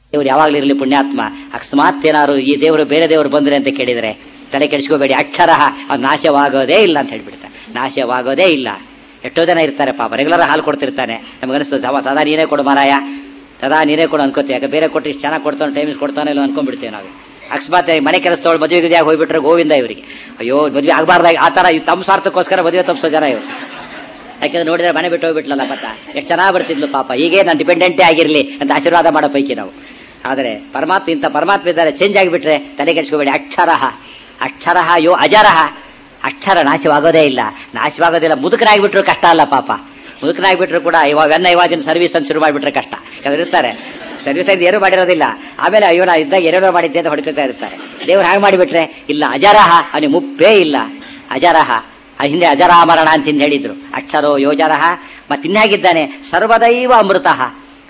ದೇವ್ರು ಯಾವಾಗಲೂ ಇರಲಿ ಪುಣ್ಯಾತ್ಮ ಅಕಸ್ಮಾತ್ ಏನಾದ್ರು ಈ ದೇವರು ಬೇರೆ ದೇವರು ಬಂದ್ರೆ ಅಂತ ಕೇಳಿದರೆ ತಲೆ ಕೆಡಿಸ್ಕೋಬೇಡಿ ಅಕ್ಷರ ಅದು ನಾಶವಾಗೋದೇ ಇಲ್ಲ ಅಂತ ಹೇಳ್ಬಿಡ್ತಾರೆ ನಾಶವಾಗೋದೇ ಇಲ್ಲ ಎಷ್ಟೋ ಜನ ಇರ್ತಾರೆ ಪಾಪ ರೆಗ್ಯುಲರ್ ಹಾಲು ಕೊಡ್ತಿರ್ತಾನೆ ನಮಗನಿಸ್ತದೆ ಸದಾ ಸದಾ ನೀನೇ ಕೊಡು ಮಾರಾಯ ಸದಾ ನೀನೇ ಕೊಡು ಅನ್ಕೋತೀವಿ ಯಾಕೆ ಬೇರೆ ಕೊಟ್ಟು ಇಷ್ಟು ಚೆನ್ನಾಗಿ ಕೊಡ್ತಾನೆ ಟೈಮಿಸ್ ಕೊಡ್ತಾನೆ ಇಲ್ಲ ಅನ್ಕೊಂಡ್ಬಿಡ್ತೇವೆ ನಾವು ಅಕಸ್ಮಾತ್ ಮನೆ ಕೆಲಸದವಳು ಮದುವೆ ಗಿದ್ಯಾಗ ಹೋಗ್ಬಿಟ್ರೆ ಗೋವಿಂದ ಇವರಿಗೆ ಅಯ್ಯೋ ಮದುವೆ ಆಗಬಾರ್ದಾಗ ಆ ಥರ ತಮ್ಮ ಸ್ವಾರ್ಥಕ್ಕೋಸ್ಕರ ಮದುವೆ ತಪ್ಪಿಸೋ ಜನ ಇವರು ಯಾಕೆಂದ್ರೆ ನೋಡಿದ್ರೆ ಮನೆ ಬಿಟ್ಟು ಹೋಗ್ಬಿಟ್ಲಲ್ಲ ಪತ್ತ ಎಷ್ಟು ಚೆನ್ನಾಗಿ ಬರ್ತಿದ್ಲು ಪಾಪ ಹೀಗೆ ನಾನು ಡಿಪೆಂಡೆಂಟೇ ಆಗಿರಲಿ ಅಂತ ಆಶೀರ್ವಾದ ಮಾಡೋ ಪೈಕಿ ನಾವು ಆದರೆ ಪರಮಾತ್ಮ ಇಂಥ ಪರಮಾತ್ಮ ಇದ್ದಾರೆ ಚೇಂಜ್ ಆಗಿಬಿಟ್ರೆ ತಲೆ ಕೆಡಿಸ್ಕೋಬೇಡಿ ಅಕ್ಷರ ಅಕ್ಷರ ಯೋ ಅಜರಹ ಅಕ್ಷರ ನಾಶವಾಗೋದೇ ಇಲ್ಲ ನಾಶವಾಗೋದಿಲ್ಲ ಮುದುಕನಾಗಿಬಿಟ್ರು ಕಷ್ಟ ಅಲ್ಲ ಪಾಪ ಮುದುಕನಾಗಿಬಿಟ್ರು ಕೂಡ ಇವಾಗ ವೆನ್ನ ಇವಾಗಿನ ಸರ್ವಿಸ್ ಅಂತ ಶುರು ಮಾಡಿಬಿಟ್ರೆ ಕಷ್ಟ ಯಾಕಂದ್ರೆ ಇರ್ತಾರೆ ಸರ್ವಿಸ್ ಅಂತ ಏನೂ ಮಾಡಿರೋದಿಲ್ಲ ಆಮೇಲೆ ಅಯ್ಯೋ ನಾ ಇದ್ದಾಗ ಏನೇನೋ ಮಾಡಿದ್ದೆ ಅಂತ ಹೊಡ್ಕೊತಾ ಇರ್ತಾರೆ ದೇವ್ರು ಹಾಗೆ ಮಾಡಿಬಿಟ್ರೆ ಇಲ್ಲ ಅಜರಹ ಅವನಿಗೆ ಮುಪ್ಪೇ ಇಲ್ಲ ಅಜರಹ ಆ ಹಿಂದೆ ಅಜರಾಮರಣ ಅಂತ ಹಿಂದೆ ಹೇಳಿದ್ರು ಅಕ್ಷರೋ ಯೋಜರಹ ಮತ್ತೆ ಇನ್ಯಾಗಿದ್ದಾನೆ ಸರ್ವದೈವ ಅಮೃತಃ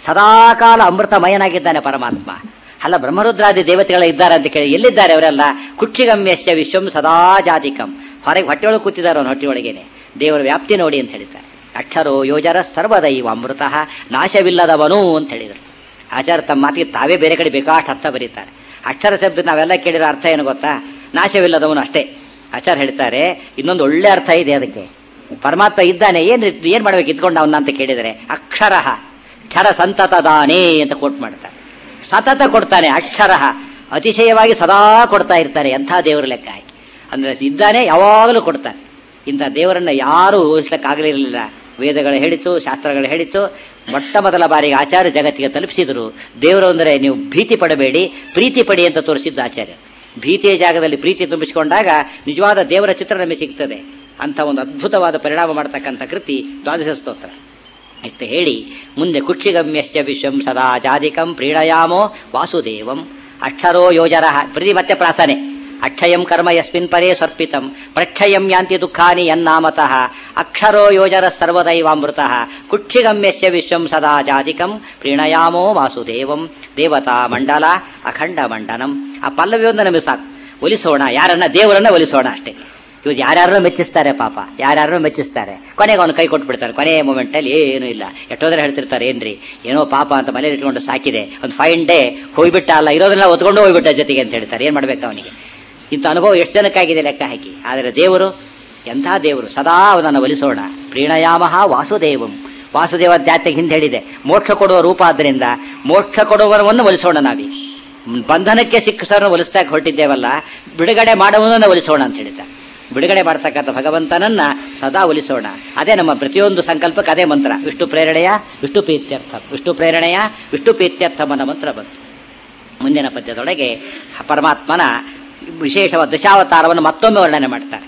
ಸದಾಕಾಲ ಅಮೃತಮಯನಾಗಿದ್ದಾನೆ ಪರಮಾತ್ಮ ಅಲ್ಲ ಬ್ರಹ್ಮರುದ್ರಾದಿ ದೇವತೆಗಳ ಇದ್ದಾರೆ ಅಂತ ಕೇಳಿ ಎಲ್ಲಿದ್ದಾರೆ ಅವರೆಲ್ಲ ಕುಕ್ಷಿಗಮ್ಯಶ್ಯ ವಿಶ್ವಂ ಸದಾ ಜಾತಿಕಂ ಹೊರಗೆ ಹೊಟ್ಟೆಯೊಳಗೆ ಕೂತಿದ್ದಾರೆ ಅವನ ಹೊಟ್ಟೆಯೊಳಗೇನೆ ದೇವರ ವ್ಯಾಪ್ತಿ ನೋಡಿ ಅಂತ ಹೇಳಿದ್ದಾರೆ ಅಕ್ಷರೋ ಯೋಜರ ಸರ್ವದೈವ ಅಮೃತ ನಾಶವಿಲ್ಲದವನು ಅಂತ ಹೇಳಿದರು ಆಚಾರ್ಯ ತಮ್ಮ ಮಾತಿಗೆ ತಾವೇ ಬೇರೆ ಕಡೆ ಬೇಕಾಷ್ಟು ಅರ್ಥ ಬರೀತಾರೆ ಅಕ್ಷರ ಶಬ್ದ ನಾವೆಲ್ಲ ಕೇಳಿರೋ ಅರ್ಥ ಏನು ಗೊತ್ತಾ ನಾಶವಿಲ್ಲದವನು ಅಷ್ಟೇ ಆಚಾರ್ಯ ಹೇಳ್ತಾರೆ ಇನ್ನೊಂದು ಒಳ್ಳೆ ಅರ್ಥ ಇದೆ ಅದಕ್ಕೆ ಪರಮಾತ್ಮ ಇದ್ದಾನೆ ಏನ್ ಏನ್ ಮಾಡ್ಬೇಕು ಇದ್ಕೊಂಡು ಅವನ್ನ ಅಂತ ಕೇಳಿದರೆ ಅಕ್ಷರ ಕ್ಷರ ಸಂತತದಾನೇ ಅಂತ ಕೋಟ್ ಮಾಡ್ತಾರೆ ಸತತ ಕೊಡ್ತಾನೆ ಅಕ್ಷರ ಅತಿಶಯವಾಗಿ ಸದಾ ಕೊಡ್ತಾ ಇರ್ತಾರೆ ಎಂಥ ದೇವರ ಲೆಕ್ಕ ಹಾಕಿ ಅಂದ್ರೆ ಇದ್ದಾನೆ ಯಾವಾಗಲೂ ಕೊಡ್ತಾನೆ ಇಂಥ ದೇವರನ್ನ ಯಾರೂ ಊಹಿಸ್ಲಿಕ್ಕಾಗಲಿರಲಿಲ್ಲ ವೇದಗಳು ಹೇಳಿತು ಶಾಸ್ತ್ರಗಳು ಹೇಳಿತು ಮೊಟ್ಟ ಮೊದಲ ಬಾರಿಗೆ ಆಚಾರ್ಯ ಜಗತ್ತಿಗೆ ತಲುಪಿಸಿದರು ದೇವರು ಅಂದರೆ ನೀವು ಭೀತಿ ಪಡಬೇಡಿ ಪ್ರೀತಿ ಪಡಿ ಅಂತ ತೋರಿಸಿದ್ದು ಆಚಾರ್ಯ ಭೀತಿಯ ಜಾಗದಲ್ಲಿ ಪ್ರೀತಿ ತುಂಬಿಸಿಕೊಂಡಾಗ ನಿಜವಾದ ದೇವರ ಚಿತ್ರ ನಮಗೆ ಸಿಗ್ತದೆ ಅಂತ ಒಂದು ಅದ್ಭುತವಾದ ಪರಿಣಾಮ ಮಾಡ್ತಕ್ಕಂಥ ಕೃತಿ ದ್ವಾದಶ ಸ್ತೋತ್ರ ಇಷ್ಟು ಹೇಳಿ ಮುಂದೆ ಕುಕ್ಷಿಗಮ್ಯಶ್ಚ ವಿಶ್ವಂ ಸದಾ ಜಾದಿಕಂ ಪ್ರೀಣಯಾಮೋ ವಾಸುದೇವಂ ಅಕ್ಷರೋ ಯೋಜರ ಪ್ರತಿ ಮತ್ತೆ ಪ್ರಾಸನೆ ಅಕ್ಷಯಂ ಕರ್ಮ ಯಸ್ಮಿನ್ ಪರೇ ಸರ್ಪಿತಂ ಪ್ರಕ್ಷಯಂ ಯಾಂತಿ ದುಃಖಾನಿ ಯನ್ನಾಮತಃ ಅಕ್ಷರೋ ಯೋಜರ ಸರ್ವದೈವಾಮೃತ ಕುಕ್ಷಿಗಮ್ಯಸ್ಯ ವಿಶ್ವಂ ಸದಾ ಜಾತಿಕಂ ಪ್ರೀಣಯಾಮೋ ವಾಸುದೇವಂ ದೇವತಾ ಮಂಡಲ ಅಖಂಡ ಮಂಡನಂ ಆ ಪಲ್ಲವಿಯೊಂದು ನಮಗೆ ಸಾಕು ಒಲಿಸೋಣ ಯಾರನ್ನ ದೇವರನ್ನ ಒಲಿಸೋಣ ಅಷ್ಟೇ ಇವ್ರು ಯಾರ್ಯಾರು ಮೆಚ್ಚಿಸ್ತಾರೆ ಪಾಪ ಯಾರ್ಯಾರು ಮೆಚ್ಚಿಸ್ತಾರೆ ಕೊನೆಗೆ ಅವನು ಕೈ ಕೊಟ್ಬಿಡ್ತಾರೆ ಕೊನೆಯ ಮೂಮೆಂಟಲ್ಲಿ ಏನೂ ಇಲ್ಲ ಎಷ್ಟೋದ್ರೆ ಹೇಳ್ತಿರ್ತಾರೆ ಏನ್ರಿ ಏನೋ ಪಾಪ ಅಂತ ಮನೇಲಿ ಇಟ್ಕೊಂಡು ಸಾಕಿದೆ ಒಂದು ಫೈನ್ ಡೇ ಹೋಗ್ಬಿಟ್ಟ ಅಲ್ಲ ಇರೋದನ್ನೆಲ್ಲ ಒತ್ಕೊಂಡು ಹೋಗ್ಬಿಟ್ಟ ಜೊತೆಗೆ ಅಂತ ಹೇಳ್ತಾರೆ ಏನು ಮಾಡ್ಬೇಕು ಅವನಿಗೆ ಇಂಥ ಅನುಭವ ಎಷ್ಟು ಜನಕ್ಕಾಗಿದೆ ಲೆಕ್ಕ ಹಾಕಿ ಆದರೆ ದೇವರು ಎಂಥ ದೇವರು ಸದಾ ಅವನನ್ನು ಒಲಿಸೋಣ ಪ್ರೀಣಯಾಮಹ ವಾಸುದೇವಂ ವಾಸುದೇವ ಜಾತಿಗೆ ಹಿಂದೆ ಹೇಳಿದೆ ಮೋಕ್ಷ ಕೊಡುವ ರೂಪ ಆದ್ದರಿಂದ ಮೋಕ್ಷ ಕೊಡುವವನನ್ನು ಒಲಿಸೋಣ ನಾವೀಗ ಬಂಧನಕ್ಕೆ ಸಿಕ್ಕಿಸೋರನ್ನು ಒಲಿಸ್ತಾಕ ಹೊರಟಿದ್ದೇವಲ್ಲ ಬಿಡುಗಡೆ ಮಾಡುವುದನ್ನು ಒಲಿಸೋಣ ಅಂತ ಹೇಳಿದ್ದಾರೆ ಬಿಡುಗಡೆ ಮಾಡ್ತಕ್ಕಂಥ ಭಗವಂತನನ್ನ ಸದಾ ಒಲಿಸೋಣ ಅದೇ ನಮ್ಮ ಪ್ರತಿಯೊಂದು ಸಂಕಲ್ಪಕ್ಕೆ ಅದೇ ಮಂತ್ರ ವಿಷ್ಣು ಪ್ರೇರಣೆಯ ವಿಷ್ಣು ಪ್ರೀತ್ಯರ್ಥ ವಿಷ್ಣು ಪ್ರೇರಣೆಯ ವಿಷ್ಣು ಪ್ರೀತ್ಯರ್ಥಂ ಅನ್ನೋ ಮಂತ್ರ ಬಂತು ಮುಂದಿನ ಪದ್ಯದೊಳಗೆ ಪರಮಾತ್ಮನ ವಿಶೇಷವಾದ ದಶಾವತಾರವನ್ನು ಮತ್ತೊಮ್ಮೆ ವರ್ಣನೆ ಮಾಡ್ತಾರೆ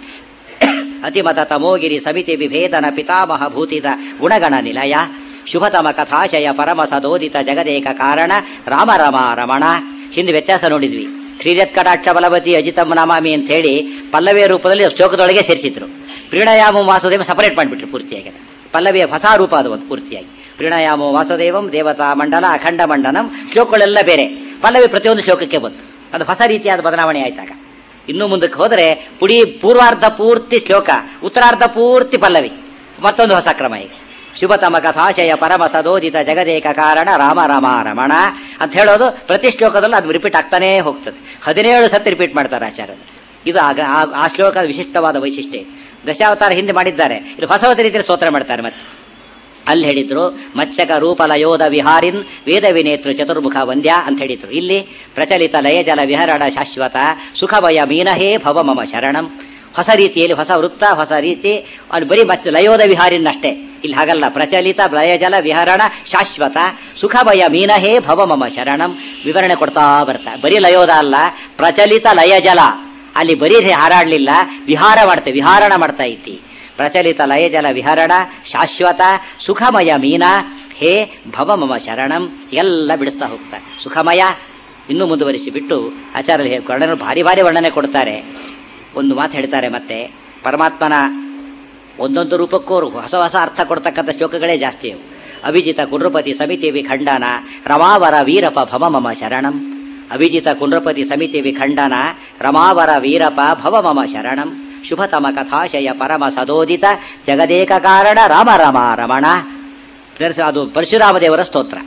ಅತಿಮತ ತಮೋಗಿರಿ ಸಮಿತಿ ವಿಭೇದನ ಪಿತಾಮಹ ಭೂತಿದ ಗುಣಗಣ ನಿಲಯ ಶುಭತಮ ಕಥಾಶಯ ಪರಮ ಸದೋದಿತ ಜಗದೇಕ ಕಾರಣ ರಾಮ ರಮ ರಮಣ ಹಿಂದೆ ವ್ಯತ್ಯಾಸ ನೋಡಿದ್ವಿ ಶ್ರೀರತ್ ಕಟಾಕ್ಷ ಬಲವತಿ ಅಜಿತಮ್ಮ ನಮಾಮಿ ಅಂತ ಹೇಳಿ ಪಲ್ಲವಿಯ ರೂಪದಲ್ಲಿ ಶ್ಲೋಕದೊಳಗೆ ಸೇರಿಸಿದ್ರು ಪ್ರೀಣಯಾಮ ವಾಸುದೇವ ಸಪರೇಟ್ ಮಾಡಿಬಿಟ್ರು ಪೂರ್ತಿಯಾಗಿ ಪಲ್ಲವಿಯ ಹೊಸ ರೂಪ ಅದು ಒಂದು ಪೂರ್ತಿಯಾಗಿ ಪ್ರೀಣಯಾಮೋ ವಾಸುದೇವಂ ದೇವತಾ ಮಂಡಲ ಅಖಂಡ ಮಂಡನಂ ಶ್ಲೋಕಗಳೆಲ್ಲ ಬೇರೆ ಪಲ್ಲವಿ ಪ್ರತಿಯೊಂದು ಶ್ಲೋಕಕ್ಕೆ ಬಂತು ಅದು ಹೊಸ ರೀತಿಯಾದ ಬದಲಾವಣೆ ಆಯ್ತಾಗ ಇನ್ನು ಮುಂದಕ್ಕೆ ಹೋದರೆ ಪುಡಿ ಪೂರ್ವಾರ್ಧ ಪೂರ್ತಿ ಶ್ಲೋಕ ಉತ್ತರಾರ್ಧ ಪೂರ್ತಿ ಪಲ್ಲವಿ ಮತ್ತೊಂದು ಹೊಸ ಕ್ರಮ ಈಗ ಶುಭತಮ ಕಥಾಶಯ ಪರಮ ಸದೋದಿತ ಜಗದೇಕ ಕಾರಣ ರಾಮ ರಾಮ ರಮಣ ಅಂತ ಹೇಳೋದು ಪ್ರತಿ ಶ್ಲೋಕದಲ್ಲೂ ಅದು ರಿಪೀಟ್ ಆಗ್ತಾನೇ ಹೋಗ್ತದೆ ಹದಿನೇಳು ಸತಿ ರಿಪೀಟ್ ಮಾಡ್ತಾರೆ ಆಚಾರ್ಯರು ಇದು ಆಗ ಆ- ಆ ಶ್ಲೋಕದ ವಿಶಿಷ್ಟವಾದ ವೈಶಿಷ್ಟ್ಯ ದಶಾವತಾರ ಹಿಂದೆ ಮಾಡಿದ್ದಾರೆ ಇದು ಹೊಸ ಹೊಸ ರೀತಿಯಲ್ಲಿ ಸ್ತೋತ್ರ ಮಾಡ್ತಾರೆ ಮತ್ತೆ ಅಲ್ಲಿ ಹೇಳಿದ್ರು ಮತ್ಸ್ಯಕ ರೂಪ ಲಯೋಧ ವಿಹಾರಿನ್ ವೇದ ವಿನೇತೃ ಚತುರ್ಮುಖ ವಂದ್ಯ ಅಂತ ಹೇಳಿದ್ರು ಇಲ್ಲಿ ಪ್ರಚಲಿತ ಲಯಜಲ ವಿಹರಣ ಶಾಶ್ವತ ಸುಖಮಯ ಮೀನಹೇ ಭವ ಮಮ ಶರಣಂ ಹೊಸ ರೀತಿಯಲ್ಲಿ ಹೊಸ ವೃತ್ತ ಹೊಸ ರೀತಿ ಅಲ್ಲಿ ಬರೀ ಮತ್ತೆ ಲಯೋಧ ವಿಹಾರಿನ್ ಅಷ್ಟೇ ಇಲ್ಲಿ ಹಾಗಲ್ಲ ಪ್ರಚಲಿತ ಲಯಜಲ ವಿಹರಣ ಶಾಶ್ವತ ಸುಖಮಯ ಮೀನಹೇ ಭವ ಮಮ ಶರಣಂ ವಿವರಣೆ ಕೊಡ್ತಾ ಬರ್ತಾ ಬರೀ ಲಯೋಧ ಅಲ್ಲ ಪ್ರಚಲಿತ ಲಯಜಲ ಅಲ್ಲಿ ಬರೀ ಹಾರಾಡ್ಲಿಲ್ಲ ವಿಹಾರ ಮಾಡ್ತೆ ವಿಹಾರಣ ಮಾಡ್ತಾ ಇತ್ತಿ ಪ್ರಚಲಿತ ಲಯಜಲ ವಿಹರಣ ಶಾಶ್ವತ ಸುಖಮಯ ಮೀನ ಹೇ ಭವ ಮಮ ಶರಣಂ ಎಲ್ಲ ಬಿಡಿಸ್ತಾ ಹೋಗ್ತಾರೆ ಸುಖಮಯ ಇನ್ನೂ ಮುಂದುವರಿಸಿ ಬಿಟ್ಟು ಆಚಾರ್ಯರು ವರ್ಣನೆ ಭಾರಿ ಭಾರಿ ವರ್ಣನೆ ಕೊಡ್ತಾರೆ ಒಂದು ಮಾತು ಹೇಳ್ತಾರೆ ಮತ್ತೆ ಪರಮಾತ್ಮನ ಒಂದೊಂದು ರೂಪಕ್ಕೂ ಹೊಸ ಹೊಸ ಅರ್ಥ ಕೊಡ್ತಕ್ಕಂಥ ಶ್ಲೋಕಗಳೇ ಜಾಸ್ತಿ ಅವು ಅಭಿಜಿತ ಕುಂಡ್ರಪತಿ ಸಮಿತಿ ವಿಖಂಡನ ರಮಾವರ ವೀರಪ ಭವ ಮಮ ಶರಣಂ ಅಭಿಜಿತ ಕುಂಡ್ರಪತಿ ಸಮಿತಿ ವಿಖಂಡನ ರಮಾವರ ವೀರಪ ಭವ ಮಮ ಶರಣಂ ಶುಭತಮ ಕಥಾಶಯ ಪರಮ ಸದೋದಿತ ಜಗದೇಕ ಕಾರಣ ರಾಮ ರಮ ರಮಣ ಅದು ಪರಶುರಾಮ ದೇವರ ಸ್ತೋತ್ರ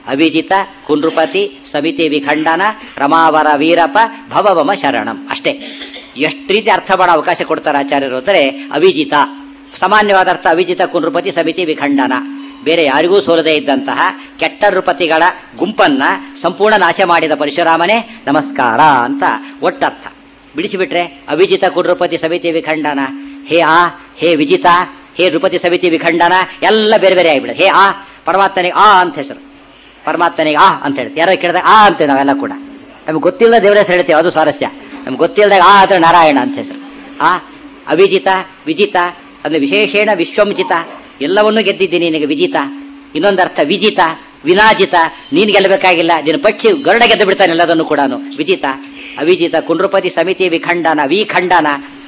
ಅವಿಜಿತ ಕುನೃಪತಿ ಸಮಿತಿ ವಿಖಂಡನ ರಮಾವರ ವೀರಪ ಭವಮಮ ಶರಣಂ ಅಷ್ಟೇ ಎಷ್ಟು ರೀತಿ ಅರ್ಥ ಮಾಡೋ ಅವಕಾಶ ಕೊಡ್ತಾರೆ ಆಚಾರ್ಯರು ಅಂದರೆ ಅವಿಜಿತ ಸಾಮಾನ್ಯವಾದ ಅರ್ಥ ಅವಿಜಿತ ಕುನೃಪತಿ ಸಮಿತಿ ವಿಖಂಡನ ಬೇರೆ ಯಾರಿಗೂ ಸೋಲದೇ ಇದ್ದಂತಹ ಕೆಟ್ಟ ನೃಪತಿಗಳ ಗುಂಪನ್ನ ಸಂಪೂರ್ಣ ನಾಶ ಮಾಡಿದ ಪರಶುರಾಮನೇ ನಮಸ್ಕಾರ ಅಂತ ಒಟ್ಟರ್ಥ ಬಿಡಿಸಿಬಿಟ್ರೆ ಅವಿಜಿತ ಕುನೃಪತಿ ಸಮಿತಿ ವಿಖಂಡನ ಹೇ ಆ ಹೇ ವಿಜಿತ ಹೇ ನೃಪತಿ ಸಮಿತಿ ವಿಖಂಡನ ಎಲ್ಲ ಬೇರೆ ಬೇರೆ ಆಗಿಬಿಡುತ್ತೆ ಹೇ ಆ ಪರಮಾತ್ಮನಿಗೆ ಆ ಅಂತ ಹೆಸರು ಪರಮಾತ್ಮನಿಗೆ ಆ ಅಂತ ಹೇಳ್ತೀವಿ ಯಾರೋ ಕೇಳಿದಾಗ ಆ ಅಂತೇವೆ ನಾವೆಲ್ಲ ಕೂಡ ನಮ್ಗೆ ಗೊತ್ತಿಲ್ಲದ ದೇವರ ಹೆಸರು ಹೇಳ್ತೇವೆ ಅದು ಸ್ವಾರಸ್ಯ ನಮ್ಗೆ ಗೊತ್ತಿಲ್ಲದಾಗ ಆ ಅಂದ್ರೆ ನಾರಾಯಣ ಅಂತ ಹೆಸರು ಆ ಅವಿಜಿತ ವಿಜಿತ ಅಂದ್ರೆ ವಿಶೇಷೇಣ ವಿಶ್ವಂಜಿತ ಎಲ್ಲವನ್ನೂ ಗೆದ್ದಿದ್ದೀನಿ ನಿನಗೆ ವಿಜಿತ ಇನ್ನೊಂದು ಅರ್ಥ ವಿಜಿತ ವಿನಾಜಿತ ನೀನು ಗೆಲ್ಲಬೇಕಾಗಿಲ್ಲ ನಿನ್ನ ಪಕ್ಷಿ ಗರುಡ ಗೆದ್ದು ಬಿಡ್ತಾನೆ ಎಲ್ಲದನ್ನು ಕೂಡ ವಿಜಿತ ಅವಿಜಿತ ಕುಂಡ್ರಪತಿ ಸಮಿತಿ ವಿಖಂಡನ ವಿಖಂಡನ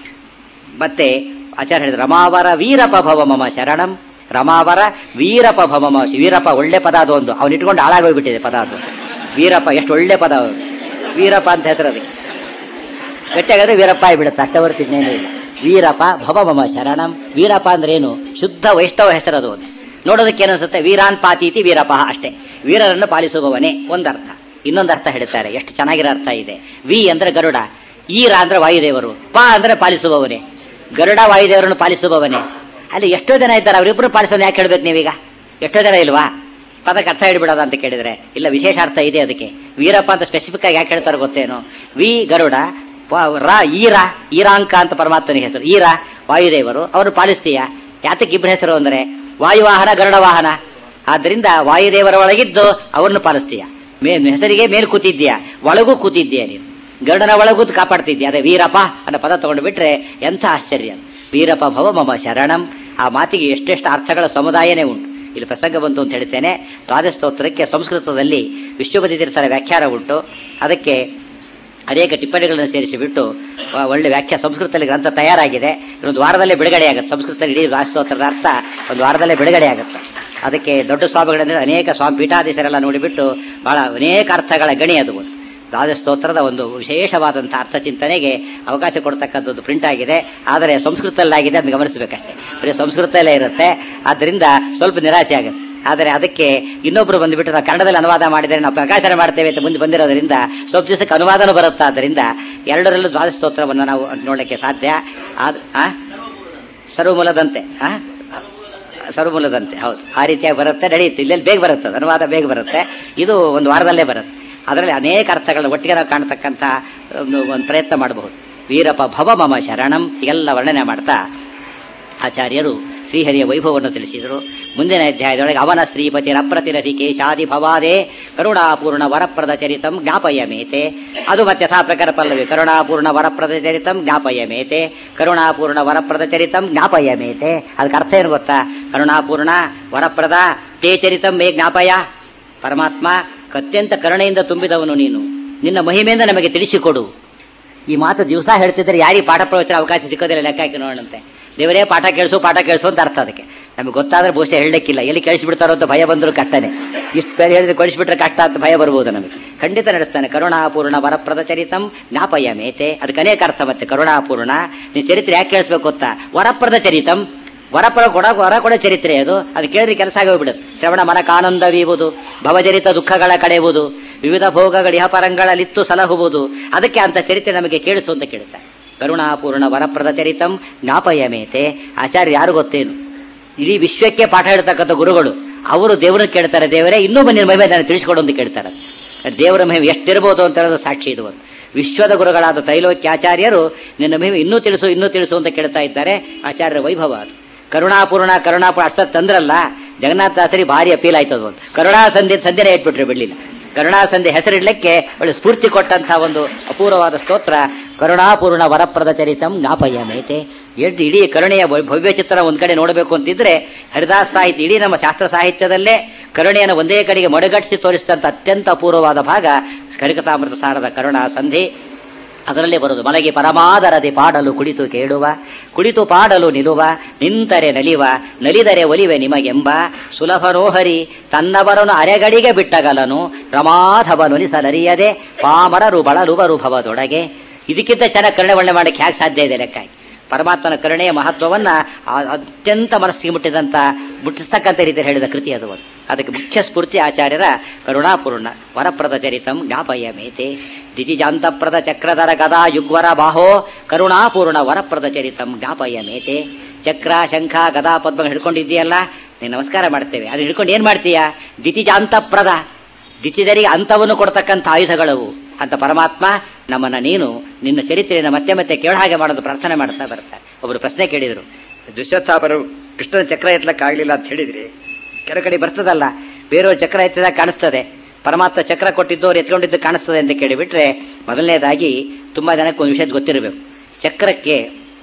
ಮತ್ತೆ ಆಚಾರ್ಯ ಹೇಳಿದ್ರು ರಮಾವರ ವೀರಪ ಭವ ಮಮ ಶರಣಂ ರಮಾವರ ವೀರಪ ಭವ ಮಮ ವೀರಪ ಒಳ್ಳೆ ಪದ ಅದು ಒಂದು ಅವನು ಇಟ್ಕೊಂಡು ಹಾಳಾಗೋಗ್ಬಿಟ್ಟಿದೆ ಪದ ಅದು ವೀರಪ್ಪ ಎಷ್ಟು ಒಳ್ಳೆ ಪದ ಅದು ವೀರಪ್ಪ ಅಂತ ಹೆಸರು ಅದಕ್ಕೆ ಗಟ್ಟಿಯಾಗಾದ್ರೆ ವೀರಪ್ಪ ಆಗಿಬಿಡುತ್ತೆ ಅಷ್ಟ ಹೊರತು ಇನ್ನೇನು ಇಲ್ಲ ವೀರಪ್ಪ ಭವ ಮಮ ಶರಣಂ ವೀರಪ್ಪ ಅಂದ್ರೆ ಏನು ಶುದ್ಧ ವೈಷ್ಣವ ಹೆಸರು ಅದು ಒಂದು ನೋಡೋದಕ್ಕೆ ಏನನ್ಸುತ್ತೆ ವೀರಾನ್ ಪಾತೀತಿ ವೀರಪ್ಪ ಅಷ್ಟೇ ವೀರರನ್ನು ಪಾಲಿಸುವವನೇ ಒಂದರ್ಥ ಇನ್ನೊಂದು ಅರ್ಥ ಹೇಳ್ತಾರೆ ಎಷ್ಟು ಚೆನ್ನಾಗಿರೋ ಅರ್ಥ ಇದೆ ವಿ ಅಂದ್ರೆ ಗರುಡ ಈರ ಅಂದ್ರೆ ವಾಯುದೇವರು ಪ ಅಂದ್ರೆ ಪಾಲಿಸುವವನೇ ಗರುಡ ವಾಯುದೇವರನ್ನು ಪಾಲಿಸುವವನೇ ಅಲ್ಲಿ ಎಷ್ಟೋ ಜನ ಇದ್ದಾರೆ ಅವರಿಬ್ಬರು ಪಾಲಿಸೋದು ಯಾಕೆ ಹೇಳ್ಬೇಕು ನೀವೀಗ ಎಷ್ಟೋ ಜನ ಇಲ್ವಾ ಪದಕ್ಕೆ ಅರ್ಥ ಹೇಳ್ಬಿಡೋದ ಅಂತ ಕೇಳಿದ್ರೆ ಇಲ್ಲ ವಿಶೇಷ ಅರ್ಥ ಇದೆ ಅದಕ್ಕೆ ವೀರಪ್ಪ ಅಂತ ಸ್ಪೆಸಿಫಿಕ್ ಆಗಿ ಯಾಕೆ ಹೇಳ್ತಾರೆ ಗೊತ್ತೇನು ವಿ ಗರುಡ ಪ- ರ ಈರ ಈರಾಂಕ ಅಂತ ಪರಮಾತ್ಮನಿಗೆ ಹೆಸರು ಈರ ವಾಯುದೇವರು ಅವರು ಪಾಲಿಸ್ತೀಯ ಯಾತಕ್ಕೆ ಇಬ್ಬರ ಹೆಸರು ಅಂದ್ರೆ ವಾಯುವಾಹನ ಗರುಡ ವಾಹನ ಆದ್ರಿಂದ ವಾಯುದೇವರ ಒಳಗಿದ್ದು ಅವರನ್ನು ಪಾಲಿಸ್ತೀಯ ಮೇ ಹೆಸರಿಗೆ ಮೇಲೆ ಕೂತಿದ್ದೀಯ ಒಳಗೂ ಕೂತಿದ್ದೀಯ ನೀನು ಗರುಡನ ಒಳಗೂ ಕಾಪಾಡ್ತಿದ್ದೀಯ ಅದೇ ವೀರಪ್ಪ ಅನ್ನೋ ಪದ ತಗೊಂಡು ಬಿಟ್ರೆ ಎಂಥ ಆಶ್ಚರ್ಯ ವೀರಪ್ಪ ಭವ ಮಮ ಶರಣಂ ಆ ಮಾತಿಗೆ ಎಷ್ಟೆಷ್ಟು ಅರ್ಥಗಳ ಸಮುದಾಯನೇ ಉಂಟು ಇಲ್ಲಿ ಪ್ರಸಂಗ ಬಂತು ಅಂತ ಹೇಳ್ತೇನೆ ದ್ವಾದಶ ಸ್ತೋತ್ರಕ್ಕೆ ಸಂಸ್ಕೃತದಲ್ಲಿ ವಿಶ್ವಪತಿ ತೀರ್ಥರ ವ್ಯಾಖ್ಯಾನ ಉಂಟು ಅದಕ್ಕೆ ಅನೇಕ ಟಿಪ್ಪಣಿಗಳನ್ನು ಸೇರಿಸಿಬಿಟ್ಟು ಆ, ಒಳ್ಳೆ ವ್ಯಾಖ್ಯಾ ಸಂಸ್ಕೃತದಲ್ಲಿ ಗ್ರಂಥ ತಯಾರಾಗಿದೆ ಒಂದು ವಾರದಲ್ಲೇ ಬಿಡುಗಡೆ ಆಗುತ್ತೆ ಸಂಸ್ಕೃತದಲ್ಲಿ ಇಡೀ ಸ್ತೋತ್ರದ ಅರ್ಥ ಒಂದು ವಾರದಲ್ಲೇ ಬಿಡುಗಡೆ ಆಗುತ್ತೆ ಅದಕ್ಕೆ ದೊಡ್ಡ ಸ್ವಾಮಿಗಳಂದ್ರೆ ಅನೇಕ ಸ್ವಾಮಿ ಪೀಠಾಧೀಶರೆಲ್ಲ ನೋಡಿಬಿಟ್ಟು ಬಹಳ ಅನೇಕ ಅರ್ಥಗಳ ಗಣಿ ಅದು ಒಂದು ದ್ವಾದಶ ಸ್ತೋತ್ರದ ಒಂದು ವಿಶೇಷವಾದಂಥ ಅರ್ಥ ಚಿಂತನೆಗೆ ಅವಕಾಶ ಕೊಡ್ತಕ್ಕಂಥದ್ದು ಪ್ರಿಂಟ್ ಆಗಿದೆ ಆದರೆ ಸಂಸ್ಕೃತದಲ್ಲಾಗಿದೆ ಅದನ್ನು ಗಮನಿಸಬೇಕಷ್ಟೇ ಬರೀ ಸಂಸ್ಕೃತದಲ್ಲೇ ಇರುತ್ತೆ ಆದ್ದರಿಂದ ಸ್ವಲ್ಪ ನಿರಾಶೆ ಆಗುತ್ತೆ ಆದರೆ ಅದಕ್ಕೆ ಇನ್ನೊಬ್ರು ಬಂದುಬಿಟ್ಟು ನಾವು ಕನ್ನಡದಲ್ಲಿ ಅನುವಾದ ಮಾಡಿದರೆ ನಾವು ಪ್ರಕಾಶನ ಮಾಡ್ತೇವೆ ಅಂತ ಮುಂದೆ ಬಂದಿರೋದ್ರಿಂದ ಸ್ವಲ್ಪ ದಿವಸಕ್ಕೆ ಅನುವಾದನೂ ಬರುತ್ತೆ ಆದ್ದರಿಂದ ಎರಡರಲ್ಲೂ ದ್ವಾದಶ ಸ್ತೋತ್ರವನ್ನು ನಾವು ನೋಡಲಿಕ್ಕೆ ಸಾಧ್ಯ ಆದ್ ಆ? ಸರ್ವಮೂಲದಂತೆ ಆ ಸರ್ವಮೂಲದಂತೆ ಹೌದು ಆ ರೀತಿಯಾಗಿ ಬರುತ್ತೆ ನಡೆಯುತ್ತೆ ಇಲ್ಲೆಲ್ಲಿ ಬೇಗ ಬರುತ್ತೆ ಅದು, ಅನುವಾದ ಬೇಗ ಬರುತ್ತೆ ಇದು ಒಂದು ವಾರದಲ್ಲೇ ಬರುತ್ತೆ ಅದರಲ್ಲಿ ಅನೇಕ ಅರ್ಥಗಳನ್ನ ಒಟ್ಟಿಗೆ ನಾವು ಕಾಣತಕ್ಕಂಥ ಒಂದು ಒಂದು ಪ್ರಯತ್ನ ಮಾಡಬಹುದು ವೀರಪ್ಪ ಭವ ಮಮ ಶರಣಂ ಎಲ್ಲ ವರ್ಣನೆ ಮಾಡ್ತಾ ಆಚಾರ್ಯರು ಶ್ರೀಹರಿಯ ವೈಭವವನ್ನು ತಿಳಿಸಿದರು ಮುಂದಿನ ಅಧ್ಯಾಯದೊಳಗೆ ಅವನ ಶ್ರೀಪತಿ ರಪ್ರತಿರಥಿ ಕೇಶಾದಿ ಭವಾದೇ ಕರುಣಾಪೂರ್ಣ ವರಪ್ರದ ಚರಿತಂ ಜ್ಞಾಪಯ ಮೇತೆ ಅದು ಮತ್ತೆ ಯಥಾ ಪ್ರಕಾರ ಪಲ್ಲವಿ ಕರುಣಾಪೂರ್ಣ ವರಪ್ರದ ಚರಿತಂ ಜ್ಞಾಪಯ ಮೇತೆ ಕರುಣಾಪೂರ್ಣ ವರಪ್ರದ ಚರಿತಂ ಜ್ಞಾಪಯ ಮೇತೆ ಅದಕ್ಕೆ ಅರ್ಥ ಏನು ಗೊತ್ತಾ ಕರುಣಾಪೂರ್ಣ ವರಪ್ರದ ತೇ ಚರಿತಂ ಮೇ ಜ್ಞಾಪಯ ಪರಮಾತ್ಮ ಅತ್ಯಂತ ಕರುಣೆಯಿಂದ ತುಂಬಿದವನು ನೀನು ನಿನ್ನ ಮಹಿಮೆಯಿಂದ ನಮಗೆ ತಿಳಿಸಿಕೊಡು ಈ ಮಾತು ದಿವಸ ಹೇಳ್ತಿದ್ರೆ ಯಾರಿಗೆ ಪಾಠ ಪ್ರವಚನ ಅವಕಾಶ ಸಿಕ್ಕೋದಿಲ್ಲ ಲೆಕ್ಕ ಹಾಕಿ ನೋಡಂತೆ ದೇವರೇ ಪಾಠ ಕೇಳಿಸು ಪಾಠ ಕೇಳಿಸು ಅಂತ ಅರ್ಥ ಅದಕ್ಕೆ ನಮಗೆ ಗೊತ್ತಾದ್ರೆ ಬಹುಶಃ ಹೇಳಲಿಕ್ಕಿಲ್ಲ ಎಲ್ಲಿ ಕೇಳಿಸ್ಬಿಡ್ತಾರೋ ಅಂತ ಭಯ ಬಂದರೂ ಕಷ್ಟನೇ ಇಷ್ಟು ಬೇರೆ ಹೇಳಿದ್ರೆ ಕಳಿಸ್ಬಿಟ್ರೆ ಕಷ್ಟ ಅಂತ ಭಯ ಬರ್ಬೋದು ನಮಗೆ ಖಂಡಿತ ನಡೆಸ್ತಾನೆ ಕರುಣಾಪೂರ್ಣ ವರಪ್ರದ ಚರಿತಂ ಜ್ಞಾಪಯ ಮೇತೆ ಅದಕ್ಕೆ ಅನೇಕ ಅರ್ಥ ಮತ್ತೆ ಕರುಣಾಪೂರ್ಣ ನೀನು ಚರಿತ್ರೆ ಯಾಕೆ ಕೇಳಿಸ್ಬೇಕು ಗೊತ್ತಾ ವರಪ್ರದ ಚರಿತಂ ವರಪರ ಕೊಡ ವರ ಕೊಡ ಚರಿತ್ರೆ ಅದು ಅದು ಕೇಳಿದ್ರೆ ಕೆಲಸ ಆಗೋಗ್ಬಿಡುತ್ತೆ ಶ್ರವಣ ಮನಕ ಆನಂದವೀವುದು ಭವಜರಿತ ದುಃಖಗಳ ಕಳೆಯುವುದು ವಿವಿಧ ಭೋಗಗಳ ಇಹಪರಂಗಳಲ್ಲಿತ್ತು ಸಲಹುವುದು ಅದಕ್ಕೆ ಅಂತ ಚರಿತ್ರೆ ನಮಗೆ ಕೇಳಿಸು ಅಂತ ಕೇಳುತ್ತಾರೆ ಕರುಣಾಪೂರ್ಣ ವರಪ್ರದ ಚರಿತಂ ಜ್ಞಾಪಯ ಮೇತೆ ಆಚಾರ್ಯ ಯಾರು ಗೊತ್ತೇನು ಇಡೀ ವಿಶ್ವಕ್ಕೆ ಪಾಠ ಹೇಳ್ತಕ್ಕಂಥ ಗುರುಗಳು ಅವರು ದೇವರನ್ನು ಕೇಳ್ತಾರೆ ದೇವರೇ ಇನ್ನೂ ಬಂದಿನ ಮಹಿಮೆ ನಾನು ತಿಳಿಸ್ಕೊಡು ಅಂತ ಕೇಳ್ತಾರೆ ದೇವರ ಮಹಿಮೆ ಎಷ್ಟಿರ್ಬೋದು ಅಂತ ಹೇಳೋದು ಸಾಕ್ಷಿ ಇದು ಒಂದು ವಿಶ್ವದ ಗುರುಗಳಾದ ತ್ರೈಲೋಕ್ಯಾಚಾರ್ಯರು ನಿನ್ನ ಮಹಿಮೆ ಇನ್ನೂ ತಿಳಿಸು ಇನ್ನೂ ತಿಳಿಸು ಅಂತ ಕೇಳ್ತಾ ಇದ್ದಾರೆ ಆಚಾರ್ಯರ ವೈಭವ ಅದು ಕರುಣಾಪೂರ್ಣ ಕರುಣಾಪೂರ್ಣ ಅಷ್ಟ ತಂದ್ರಲ್ಲ ಜಗನ್ನಾಥದಾಸರಿ ಭಾರಿ ಅಪೀಲ್ ಆಯ್ತು ಅದು ಒಂದು ಕರುಣಾ ಸಂಧಿ ಸಂಧಿನೇ ಇಟ್ಬಿಟ್ರೆ ಬಿಡ್ಲಿಲ್ಲ ಕರುಣಾ ಸಂಧಿ ಹೆಸರಿಡ್ಲಿಕ್ಕೆ ಒಳ್ಳೆ ಸ್ಫೂರ್ತಿ ಕೊಟ್ಟಂತಹ ಒಂದು ಅಪೂರ್ವವಾದ ಸ್ತೋತ್ರ ಕರುಣಾಪೂರ್ಣ ವರಪ್ರದ ಚರಿತಂ ಜ್ಞಾಪಯ ಮೇತೆ ಎಷ್ಟು ಇಡೀ ಕರುಣೆಯ ಭ- ಭವ್ಯ ಚಿತ್ರ ಒಂದ್ ಕಡೆ ನೋಡಬೇಕು ಅಂತಿದ್ರೆ ಹರಿದಾಸ ಸಾಹಿತ್ಯ ಇಡೀ ನಮ್ಮ ಶಾಸ್ತ್ರ ಸಾಹಿತ್ಯದಲ್ಲೇ ಕರುಣೆಯನ್ನು ಒಂದೇ ಕಡೆಗೆ ಮಡುಗಟ್ಟಿಸಿ ತೋರಿಸಿದಂಥ ಅತ್ಯಂತ ಅಪೂರ್ವವಾದ ಭಾಗ ಕರಿಕತಾಮೃತ ಸಾರದ ಕರುಣಾ ಸಂಧಿ ಅದರಲ್ಲಿ ಬರುವುದು ಮಲಗಿ ಪರಮಾದರದಿ ಪಾಡಲು ಕುಳಿತು ಕೇಳುವ ಕುಳಿತು ಪಾಡಲು ನಿಲುವ ನಿಂತರೆ ನಲಿವ ನಲಿದರೆ ಒಲಿವೆ ನಿಮಗೆಂಬ ಸುಲಭನೋಹರಿ ತನ್ನವರನು ಅರೆಗಡಿಗೆ ಬಿಟ್ಟಗಲನು ರಮಾಧವನುನಿಸಲರಿಯದೆ ಪಾಮರರು ಬಳಲುವರು ಭವದೊಳಗೆ ಇದಕ್ಕಿಂತ ಚೆನ್ನಾಗಿ ಕರುಣೆ ಒಳ್ಳೆ ಮಾಡಕ್ಕೆ ಹೇಗೆ ಸಾಧ್ಯ ಇದೆ ಲೆಕ್ಕ ಪರಮಾತ್ಮನ ಕರುಣೆಯ ಮಹತ್ವವನ್ನ ಆ- ಅತ್ಯಂತ ಮನಸ್ಸಿಗೆ ಮುಟ್ಟಿದಂತ ಮುಟ್ಟಿಸ್ತಕ್ಕಂಥ ರೀತಿಯಲ್ಲಿ ಹೇಳಿದ ಕೃತಿ ಅದು ಒಂದು. ಅದಕ್ಕೆ ಮುಖ್ಯ ಸ್ಫೂರ್ತಿ ಆಚಾರ್ಯರ ಕರುಣಾಪೂರ್ಣ ವರಪ್ರದ ಚರಿತಂ ಜ್ಞಾಪಯ ಮೇತೆ ದಿಜಿಜಾಂತಪ್ರದ ಚಕ್ರಧರ ಗದಾ ಯುಗ್ವರ ಬಾಹೋ ಕರುಣಾಪೂರ್ಣ ವರಪ್ರದ ಚರಿತಂ ಜ್ಞಾಪಯ ಮೇತೆ ಚಕ್ರ ಶಂಖ ಗದಾ ಪದ್ಮ ಹಿಡ್ಕೊಂಡಿದ್ದೀಯಲ್ಲ ನೀನು ನಮಸ್ಕಾರ ಮಾಡ್ತೇವೆ ಅದು ಹಿಡ್ಕೊಂಡು ಏನ್ ಮಾಡ್ತೀಯ ದಿತಿಜಾಂತಪ್ರದ ದಿತಿಜರಿಗೆ ಅಂತವನ್ನು ಕೊಡ್ತಕ್ಕಂಥ ಆಯುಧಗಳವು ಅಂತ ಪರಮಾತ್ಮ ನಮ್ಮನ್ನ ನೀನು ನಿನ್ನ ಚರಿತ್ರೆಯನ್ನು ಮತ್ತೆ ಮತ್ತೆ ಕೇಳ ಹಾಗೆ ಮಾಡೋದು ಪ್ರಾರ್ಥನೆ ಮಾಡ್ತಾ ಬರ್ತಾರೆ ಒಬ್ಬರು ಪ್ರಶ್ನೆ ಕೇಳಿದರು ದುಶ್ಯತಾಪರು ಕೃಷ್ಣನ ಚಕ್ರ ಎತ್ತಲಕ್ಕಾಗಲಿಲ್ಲ ಅಂತ ಹೇಳಿದ್ರಿ ಕೆಲ ಕಡೆ ಬರ್ತದಲ್ಲ ಬೇರೆಯವ್ರ ಚಕ್ರ ಎತ್ತಿದಾಗ ಕಾಣಿಸ್ತದೆ ಪರಮಾತ್ಮ ಚಕ್ರ ಕೊಟ್ಟಿದ್ದು ಅವ್ರು ಎತ್ಕೊಂಡಿದ್ದು ಕಾಣಿಸ್ತದೆ ಅಂತ ಕೇಳಿಬಿಟ್ರೆ ಮೊದಲನೇದಾಗಿ ತುಂಬಾ ಜನಕ್ಕೆ ಒಂದು ವಿಷಯ ಗೊತ್ತಿರಬೇಕು ಚಕ್ರಕ್ಕೆ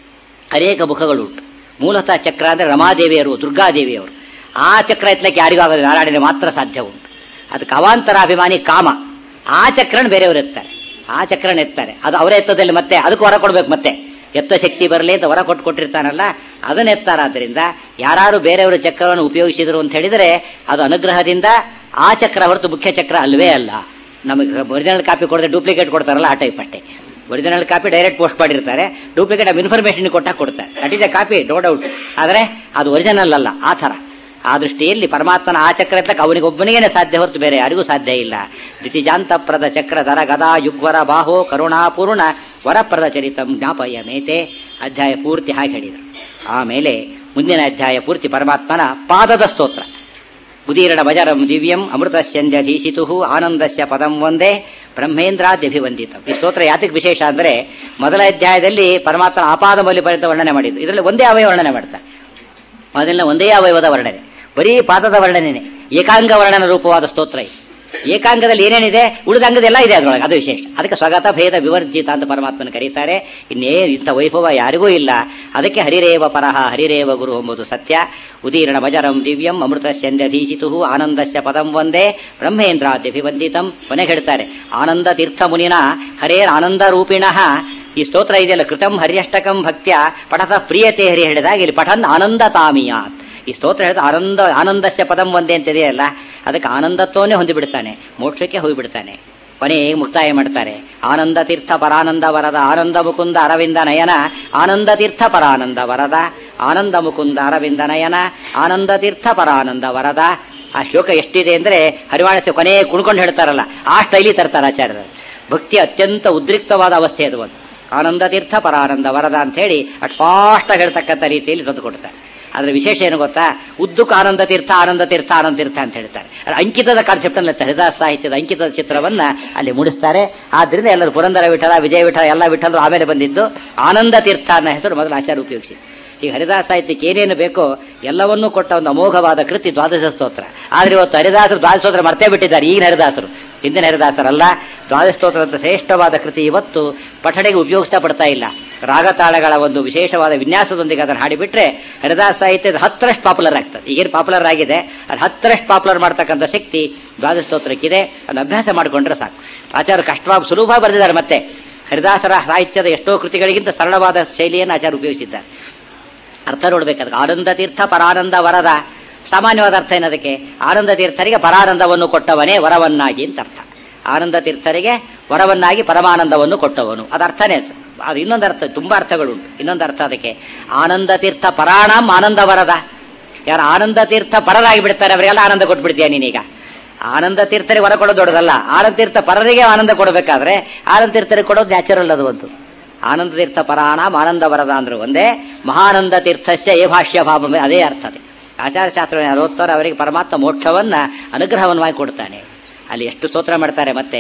ಅನೇಕ ಮುಖಗಳು ಉಂಟು ಮೂಲತಃ ಚಕ್ರ ಅಂದ್ರೆ ರಮಾದೇವಿಯರು ದುರ್ಗಾದೇವಿಯವರು ಆ ಚಕ್ರ ಎತ್ತಲಕ್ಕೆ ಯಾರಿಗೂ ಆಗೋದು ನಾರಾಯಣನಿಗೆ ಮಾತ್ರ ಸಾಧ್ಯ ಉಂಟು ಅದಕ್ಕೆ ಅವಾಂತರ ಅಭಿಮಾನಿ ಕಾಮ ಆ ಚಕ್ರನ ಬೇರೆಯವರು ಎತ್ತಾರೆ ಆ ಚಕ್ರನ ಎತ್ತಾರೆ ಅದು ಅವರೇ ಎತ್ತದಲ್ಲಿ ಮತ್ತೆ ಅದಕ್ಕೆ ಹೊರ ಕೊಡ್ಬೇಕು ಮತ್ತೆ ಎತ್ತ ಶಕ್ತಿ ಬರಲಿ ಅಂತ ಹೊರ ಕೊಟ್ಟು ಕೊಟ್ಟಿರ್ತಾನಲ್ಲ ಅದನ್ನ ಎತ್ತಾರಾದ್ರಿಂದ ಯಾರು ಬೇರೆಯವರು ಚಕ್ರವನ್ನು ಉಪಯೋಗಿಸಿದ್ರು ಅಂತ ಹೇಳಿದರೆ ಅದು ಅನುಗ್ರಹದಿಂದ ಆ ಚಕ್ರ ಹೊರತು ಮುಖ್ಯ ಚಕ್ರ ಅಲ್ವೇ ಅಲ್ಲ ನಮಗೆ ಒರಿಜಿನಲ್ ಕಾಪಿ ಕೊಡದೆ ಡೂಪ್ಲಿಕೇಟ್ ಕೊಡ್ತಾರಲ್ಲ ಆ ಟೈಪ್ ಅಷ್ಟೇ ಒರಿಜಿನಲ್ ಕಾಪಿ ಡೈರೆಕ್ಟ್ ಪೋಸ್ಟ್ ಮಾಡಿರ್ತಾರೆ ಡೂಪ್ಲಿಕೇಟ್ ಇನ್ಫಾರ್ಮೇಶನ್ ಕೊಟ್ಟಾಗ ಕೊಡ್ತಾರೆ that is a copy no doubt ಆದರೆ ಅದು ಒರಿಜಿನಲ್ ಅಲ್ಲ ಆ ಥರ ಆ ದೃಷ್ಟಿಯಲ್ಲಿ ಪರಮಾತ್ಮನ ಆ ಚಕ್ರ ಎತ್ತಕ್ಕೆ ಅವನಿಗೊಬ್ಬನಿಗೇನೆ ಸಾಧ್ಯ ಹೊರತು ಬೇರೆ ಯಾರಿಗೂ ಸಾಧ್ಯ ಇಲ್ಲ ದಿತಿಜಾಂತಪ್ರದ ಚಕ್ರ ದರ ಗದಾ ಯುಗ್ವರ ಬಾಹೋ ಕರುಣಾಪೂರ್ಣ ವರಪ್ರದ ಚರಿತಂ ಜ್ಞಾಪಯ ಮೇತೆ ಅಧ್ಯಾಯ ಪೂರ್ತಿ ಹಾಗೆ ಹೇಳಿದರು ಆಮೇಲೆ ಮುಂದಿನ ಅಧ್ಯಾಯ ಪೂರ್ತಿ ಪರಮಾತ್ಮನ ಪಾದದ ಸ್ತೋತ್ರ ಉದೀರಣ ಭಜರಂ ದಿವ್ಯಂ ಅಮೃತಸ್ಯಂಧ್ಯಧೀಶಿತು ಆನಂದಸ್ಯ ಪದಂ ಒಂದೇ ಬ್ರಹ್ಮೇಂದ್ರಾದ್ಯಭಿವಂದಿತ ಈ ಸ್ತೋತ್ರ ಯಾತಕ್ಕೆ ವಿಶೇಷ ಅಂದ್ರೆ ಮೊದಲ ಅಧ್ಯಾಯದಲ್ಲಿ ಪರಮಾತ್ಮ ಆಪಾದ ಮೌಲ್ಯ ಪರ್ಯಂತ ವರ್ಣನೆ ಮಾಡಿದ್ದು ಇದರಲ್ಲಿ ಒಂದೇ ಅವಯ ವರ್ಣನೆ ಮಾಡ್ತಾರೆ ಮೊದಲಿನ ಒಂದೇ ಅವಯವದ ವರ್ಣನೆ ಬರೀ ಪಾದದ ವರ್ಣನೆ ಏಕಾಂಗ ವರ್ಣನ ರೂಪವಾದ ಸ್ತೋತ್ರ ಇದು ಏಕಾಂಗದಲ್ಲಿ ಏನೇನಿದೆ ಉಳಿದ ಅಂಗದೆಲ್ಲ ಇದೆ ಅದರೊಳಗೆ ಅದು ವಿಶೇಷ ಅದಕ್ಕೆ ಸ್ವಗತ ಭೇದ ವಿವರ್ಜಿತ ಅಂತ ಪರಮಾತ್ಮನ ಕರೀತಾರೆ ಇನ್ನೇ ಇಂಥ ವೈಭವ ಯಾರಿಗೂ ಇಲ್ಲ ಅದಕ್ಕೆ ಹರಿರೇವ ಪರಹ ಹರಿರೇವ ಗುರು ಎಂಬುದು ಸತ್ಯ ಉದೀರ್ಣ ಭಜರಂ ದಿವ್ಯಂ ಅಮೃತಸ್ಯಂಧ್ಯಧೀಶಿತು ಆನಂದಸ್ಯ ಪದಂ ಒಂದೇ ಬ್ರಹ್ಮೇಂದ್ರಾದ್ಯಭಿವಂದಿತಂ ಕೊನೆಗೆ ಹೇಳ್ತಾರೆ ಆನಂದ ತೀರ್ಥ ಮುನಿನ ಹರೇರ್ ಆನಂದ ರೂಪಿಣಃ ಈ ಸ್ತೋತ್ರ ಇದೆಯಲ್ಲ ಕೃತಂ ಹರ್ಯಷ್ಟಕಂ ಭಕ್ತ್ಯ ಪಠತ ಪ್ರಿಯತೆ ಹರಿ ಹೇಳಿದಾಗ ಇಲ್ಲಿ ಪಠನ್ ಆನಂದ ತಾಮಿಯಾತ್ ಈ ಸ್ತೋತ್ರ ಹೇಳಿದ ಆನಂದ ಆನಂದಸ್ಯ ಪದಂ ಒಂದೇ ಅಂತ ಇದೆಯಲ್ಲ ಅದಕ್ಕೆ ಆನಂದತ್ವನೇ ಹೊಂದಿಬಿಡ್ತಾನೆ ಮೋಕ್ಷಕ್ಕೆ ಹೋಗಿಬಿಡ್ತಾನೆ ಕೊನೆಗೆ ಮುಕ್ತಾಯ ಮಾಡ್ತಾರೆ ಆನಂದ ತೀರ್ಥ ಪರಾನಂದ ವರದ ಆನಂದ ಮುಕುಂದ ಅರವಿಂದ ನಯನ ಆನಂದ ತೀರ್ಥ ಪರಾನಂದ ವರದ ಆನಂದ ಮುಕುಂದ ಅರವಿಂದ ನಯನ ಆನಂದ ತೀರ್ಥ ಪರಾನಂದ ವರದ ಆ ಶ್ಲೋಕ ಎಷ್ಟಿದೆ ಅಂದ್ರೆ ಹರಿವಾಣಸ್ಯ ಕೊನೆ ಕುಣ್ಕೊಂಡು ಹೇಳ್ತಾರಲ್ಲ ಆ ಸ್ಟೈಲಿ ತರ್ತಾರೆ ಆಚಾರ್ಯರು ಭಕ್ತಿ ಅತ್ಯಂತ ಉದ್ರಿಕ್ತವಾದ ಅವಸ್ಥೆ ಅದು ಒಂದು ಆನಂದ ತೀರ್ಥ ಪರಾನಂದ ವರದ ಅಂತ ಹೇಳಿ ಅಟ್ ಫಾಸ್ಟ್ ಹೇಳ್ತಕ್ಕಂಥ ರೀತಿಯಲ್ಲಿ ತಂದು ಕೊಡ್ತಾರೆ ಅದರ ವಿಶೇಷ ಏನು ಗೊತ್ತಾ ಉದ್ದಕ್ಕೂ ಆನಂದ ತೀರ್ಥ ಆನಂದ ತೀರ್ಥ ಆನಂದ ತೀರ್ಥ ಅಂತ ಹೇಳ್ತಾರೆ ಅದು ಅಂಕಿತದ ಕಾನ್ಸೆಪ್ಟ್ ಅನ್ನ ಹರಿದಾಸ ಸಾಹಿತ್ಯದ ಅಂಕಿತದ ಚಿತ್ರವನ್ನ ಅಲ್ಲಿ ಮೂಡಿಸ್ತಾರೆ ಆದ್ರಿಂದ ಎಲ್ಲರೂ ಪುರಂದರ ವಿಠಲ ವಿಜಯ ವಿಠಲ ಎಲ್ಲ ವಿಠಲರು ಆಮೇಲೆ ಬಂದಿದ್ದು ಆನಂದ ತೀರ್ಥ ಅನ್ನೋ ಹೆಸರು ಮೊದಲು ಆಚಾರ್ಯ ಉಪಯೋಗಿಸಿ ಈಗ ಹರಿದಾಸ ಸಾಹಿತ್ಯಕ್ಕೆ ಏನೇನು ಬೇಕೋ ಎಲ್ಲವನ್ನೂ ಕೊಟ್ಟ ಒಂದು ಅಮೋಘವಾದ ಕೃತಿ ದ್ವಾದಶ ಸ್ತೋತ್ರ ಆದ್ರೆ ಇವತ್ತು ಹರಿದಾಸರು ದ್ವಾದಶ ಸ್ತೋತ್ರ ಮರ್ತೇ ಬಿಟ್ಟಿದ್ದಾರೆ ಈಗಿನ ಹರಿದಾಸರು ಹಿಂದಿನ ಹರಿದಾಸರಲ್ಲ ದ್ವಾದಶ ಸ್ತೋತ್ರ ಅಂತ ಶ್ರೇಷ್ಠವಾದ ಕೃತಿ ಇವತ್ತು ಪಠಣೆಗೆ ಉಪಯೋಗಿಸ್ತಾ ಪಡ್ತಾ ಇಲ್ಲ ರಾಗತಾಳಗಳ ಒಂದು ವಿಶೇಷವಾದ ವಿನ್ಯಾಸದೊಂದಿಗೆ ಅದನ್ನು ಹಾಡಿಬಿಟ್ರೆ ಹರಿದಾಸ ಸಾಹಿತ್ಯದ ಹತ್ತರಷ್ಟು ಪಾಪ್ಯುಲರ್ ಆಗ್ತದೆ ಈಗೇನು ಪಾಪ್ಯುಲರ್ ಆಗಿದೆ ಅದು ಹತ್ತರಷ್ಟು ಪಾಪ್ಯುಲರ್ ಮಾಡ್ತಕ್ಕಂಥ ಶಕ್ತಿ ದ್ವಾದಶ ಸ್ತೋತ್ರಕ್ಕಿದೆ ಅದನ್ನು ಅಭ್ಯಾಸ ಮಾಡಿಕೊಂಡ್ರೆ ಸಾಕು ಆಚಾರ್ಯ ಕಷ್ಟವಾಗಿ ಸುಲಭ ಬರೆದಿದ್ದಾರೆ ಮತ್ತೆ ಹರಿದಾಸರ ಸಾಹಿತ್ಯದ ಎಷ್ಟೋ ಕೃತಿಗಳಿಗಿಂತ ಸರಳವಾದ ಶೈಲಿಯನ್ನು ಆಚಾರ್ಯ ಉಪಯೋಗಿಸಿದ್ದಾರೆ ಅರ್ಥ ನೋಡ್ಬೇಕಾದ್ರೆ ಆನಂದ ತೀರ್ಥ ಪರಾನಂದ ವರದ ಸಾಮಾನ್ಯವಾದ ಅರ್ಥ ಏನದಕ್ಕೆ ಆನಂದ ತೀರ್ಥರಿಗೆ ಪರಾನಂದವನ್ನು ಕೊಟ್ಟವನೇ ವರವನ್ನಾಗಿ ಅಂತ ಅರ್ಥ ಆನಂದ ತೀರ್ಥರಿಗೆ ವರವನ್ನಾಗಿ ಪರಮಾನಂದವನ್ನು ಕೊಟ್ಟವನು ಅದು ಅರ್ಥನೇ ಅದು. ಅದು ಇನ್ನೊಂದು ಅರ್ಥ ತುಂಬಾ ಅರ್ಥಗಳುಂಟು ಇನ್ನೊಂದು ಅರ್ಥ ಅದಕ್ಕೆ ಆನಂದ ತೀರ್ಥ ಪರಾಣಂ ಆನಂದ ವರದ ಯಾರು ಆನಂದ ತೀರ್ಥ ಪರರಾಗಿ ಬಿಡ್ತಾರೆ ಅವರಿಗೆಲ್ಲ ಆನಂದ ಕೊಟ್ಬಿಡ್ತೀಯ ನೀನೀಗ ಆನಂದ ತೀರ್ಥರಿಗೆ ವರ ಕೊಡೋದು ದೊಡ್ಡದಲ್ಲ ಆನಂದ ತೀರ್ಥ ಪರರಿಗೆ ಆನಂದ ಕೊಡಬೇಕಾದ್ರೆ ಆನಂದ ತೀರ್ಥರಿಗೆ ಕೊಡೋದು ನ್ಯಾಚುರಲ್ ಅದು ಒಂದು ಆನಂದ ತೀರ್ಥ ಪರಾಣ ಆನಂದ ವರದ ಅಂದ್ರೆ ಒಂದೇ ಮಹಾನಂದ ತೀರ್ಥಸ್ಯ ಏ ಭಾಷ್ಯ ಭಾವ ಅದೇ ಅರ್ಥ ಅದೇ ಆಚಾರಶಾಸ್ತ್ರ ಓದ್ತಾರೆ ಅವರಿಗೆ ಪರಮಾತ್ಮ ಮೋಕ್ಷವನ್ನ ಅನುಗ್ರಹವನ್ನು ಮಾಡಿ ಕೊಡ್ತಾನೆ ಅಲ್ಲಿ ಎಷ್ಟು ಸ್ತೋತ್ರ ಮಾಡ್ತಾರೆ ಮತ್ತೆ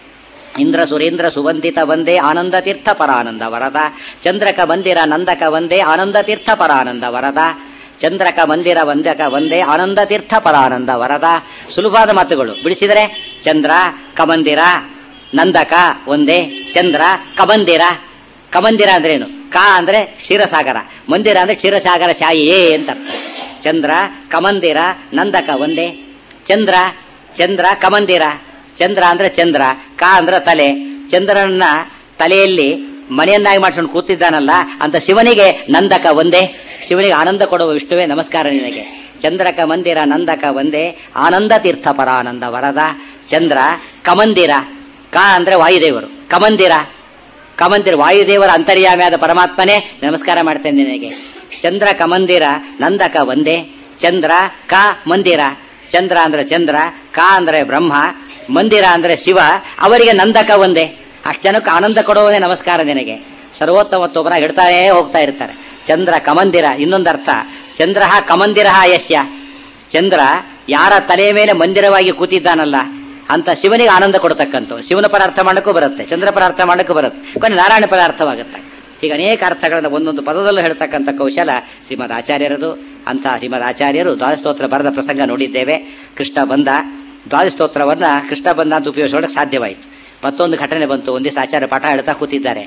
ಇಂದ್ರ ಸುರೇಂದ್ರ ಸುವಂದಿತ ಒಂದೇ ಆನಂದ ತೀರ್ಥ ಪರಾನಂದ ವರದ ಚಂದ್ರಕ ಮಂದಿರ ನಂದಕ ಒಂದೇ ಆನಂದ ತೀರ್ಥ ಪರಾನಂದ ವರದ ಚಂದ್ರಕ ಮಂದಿರ ವಂದಕ ಒಂದೇ ಆನಂದ ತೀರ್ಥ ಪರಾನಂದ ವರದ ಸುಲಭವಾದ ಮಾತುಗಳು ಬಿಡಿಸಿದರೆ ಚಂದ್ರ ಕಮಂದಿರ ನಂದಕ ಒಂದೇ ಚಂದ್ರ ಕಮಂದಿರ ಕಮಂದಿರ ಅಂದ್ರೇನು ಕ ಅಂದ್ರೆ ಕ್ಷೀರಸಾಗರ ಮಂದಿರ ಅಂದ್ರೆ ಕ್ಷೀರಸಾಗರ ಶಾಯಿಯೇ ಅಂತ ಅರ್ಥ ಚಂದ್ರ ಕಮಂದಿರ ನಂದಕ ಒಂದೇ ಚಂದ್ರ ಚಂದ್ರ ಕಮಂದಿರ ಚಂದ್ರ ಅಂದ್ರೆ ಚಂದ್ರ ಕ ಅಂದ್ರೆ ತಲೆ ಚಂದ್ರನ ತಲೆಯಲ್ಲಿ ಮನೆಯನ್ನಾಗಿ ಮಾಡ್ಕೊಂಡು ಕೂತಿದ್ದಾನಲ್ಲ ಅಂತ ಶಿವನಿಗೆ ನಂದಕ ಒಂದೇ ಶಿವನಿಗೆ ಆನಂದ ಕೊಡುವ ವಿಷ್ಣುವೇ ನಮಸ್ಕಾರ ನಿನಗೆ ಚಂದ್ರಕ ಮಂದಿರ ನಂದಕ ಒಂದೇ ಆನಂದ ತೀರ್ಥ ಪರಾನಂದ ವರದ ಚಂದ್ರ ಕಮಂದಿರ ಕ ಅಂದ್ರೆ ವಾಯುದೇವರು ಕಮಂದಿರ ಕಮಂದಿರ ವಾಯುದೇವರ ಅಂತರ್ಯಾಮಿಯಾದ ಪರಮಾತ್ಮನೇ ನಮಸ್ಕಾರ ಮಾಡ್ತೇನೆ ನಿನಗೆ ಚಂದ್ರ ಕಮಂದಿರ ನಂದಕ ಒಂದೇ ಚಂದ್ರ ಕ ಮಂದಿರ ಚಂದ್ರ ಅಂದ್ರೆ ಚಂದ್ರ ಕ ಅಂದ್ರೆ ಬ್ರಹ್ಮ ಮಂದಿರ ಅಂದ್ರೆ ಶಿವ ಅವರಿಗೆ ನಂದಕ ಒಂದೇ ಅಷ್ಟು ಜನಕ್ಕೆ ಆನಂದ ಕೊಡುವುದೇ ನಮಸ್ಕಾರ ನಿನಗೆ ಸರ್ವೋತ್ತಮತ್ವಪನ ಹೇಳ್ತಾನೇ ಹೋಗ್ತಾ ಇರ್ತಾರೆ ಚಂದ್ರ ಕಮಂದಿರ ಇನ್ನೊಂದು ಅರ್ಥ ಚಂದ್ರ ಕಮಂದಿರ ಯಶ್ಯ ಚಂದ್ರ ಯಾರ ತಲೆಯ ಮೇಲೆ ಮಂದಿರವಾಗಿ ಕೂತಿದ್ದಾನಲ್ಲ ಅಂತ ಶಿವನಿಗೆ ಆನಂದ ಕೊಡ್ತಕ್ಕಂಥ ಶಿವನ ಪರ ಅರ್ಥ ಮಾಡಕ್ಕೂ ಬರುತ್ತೆ ಚಂದ್ರ ಪರ ಅರ್ಥ ಮಾಡಕ್ಕೂ ಬರುತ್ತೆ ಕೊನೆ ನಾರಾಯಣ ಪರ ಅರ್ಥವಾಗುತ್ತೆ ಈಗ ಅನೇಕ ಅರ್ಥಗಳನ್ನು ಒಂದೊಂದು ಪದದಲ್ಲೂ ಹೇಳ್ತಕ್ಕಂಥ ಕೌಶಲ ಶ್ರೀಮದ್ ಆಚಾರ್ಯರದು ಅಂತ ಶ್ರೀಮದ್ ಆಚಾರ್ಯರು ದ್ವಾದಸ್ತೋತ್ರ ಬರೆದ ಪ್ರಸಂಗ ನೋಡಿದ್ದೇವೆ ಕೃಷ್ಣ ಬಂದ ದ್ವಾದಸ್ತೋತ್ರವನ್ನ ಕೃಷ್ಣ ಬಂದ ಅಂತ ಉಪಯೋಗಿಸೋದಕ್ಕೆ ಸಾಧ್ಯವಾಯಿತು ಮತ್ತೊಂದು ಘಟನೆ ಬಂತು ಒಂದಿವಸ ಆಚಾರ್ಯ ಪಾಠ ಹೇಳ್ತಾ ಕೂತಿದ್ದಾರೆ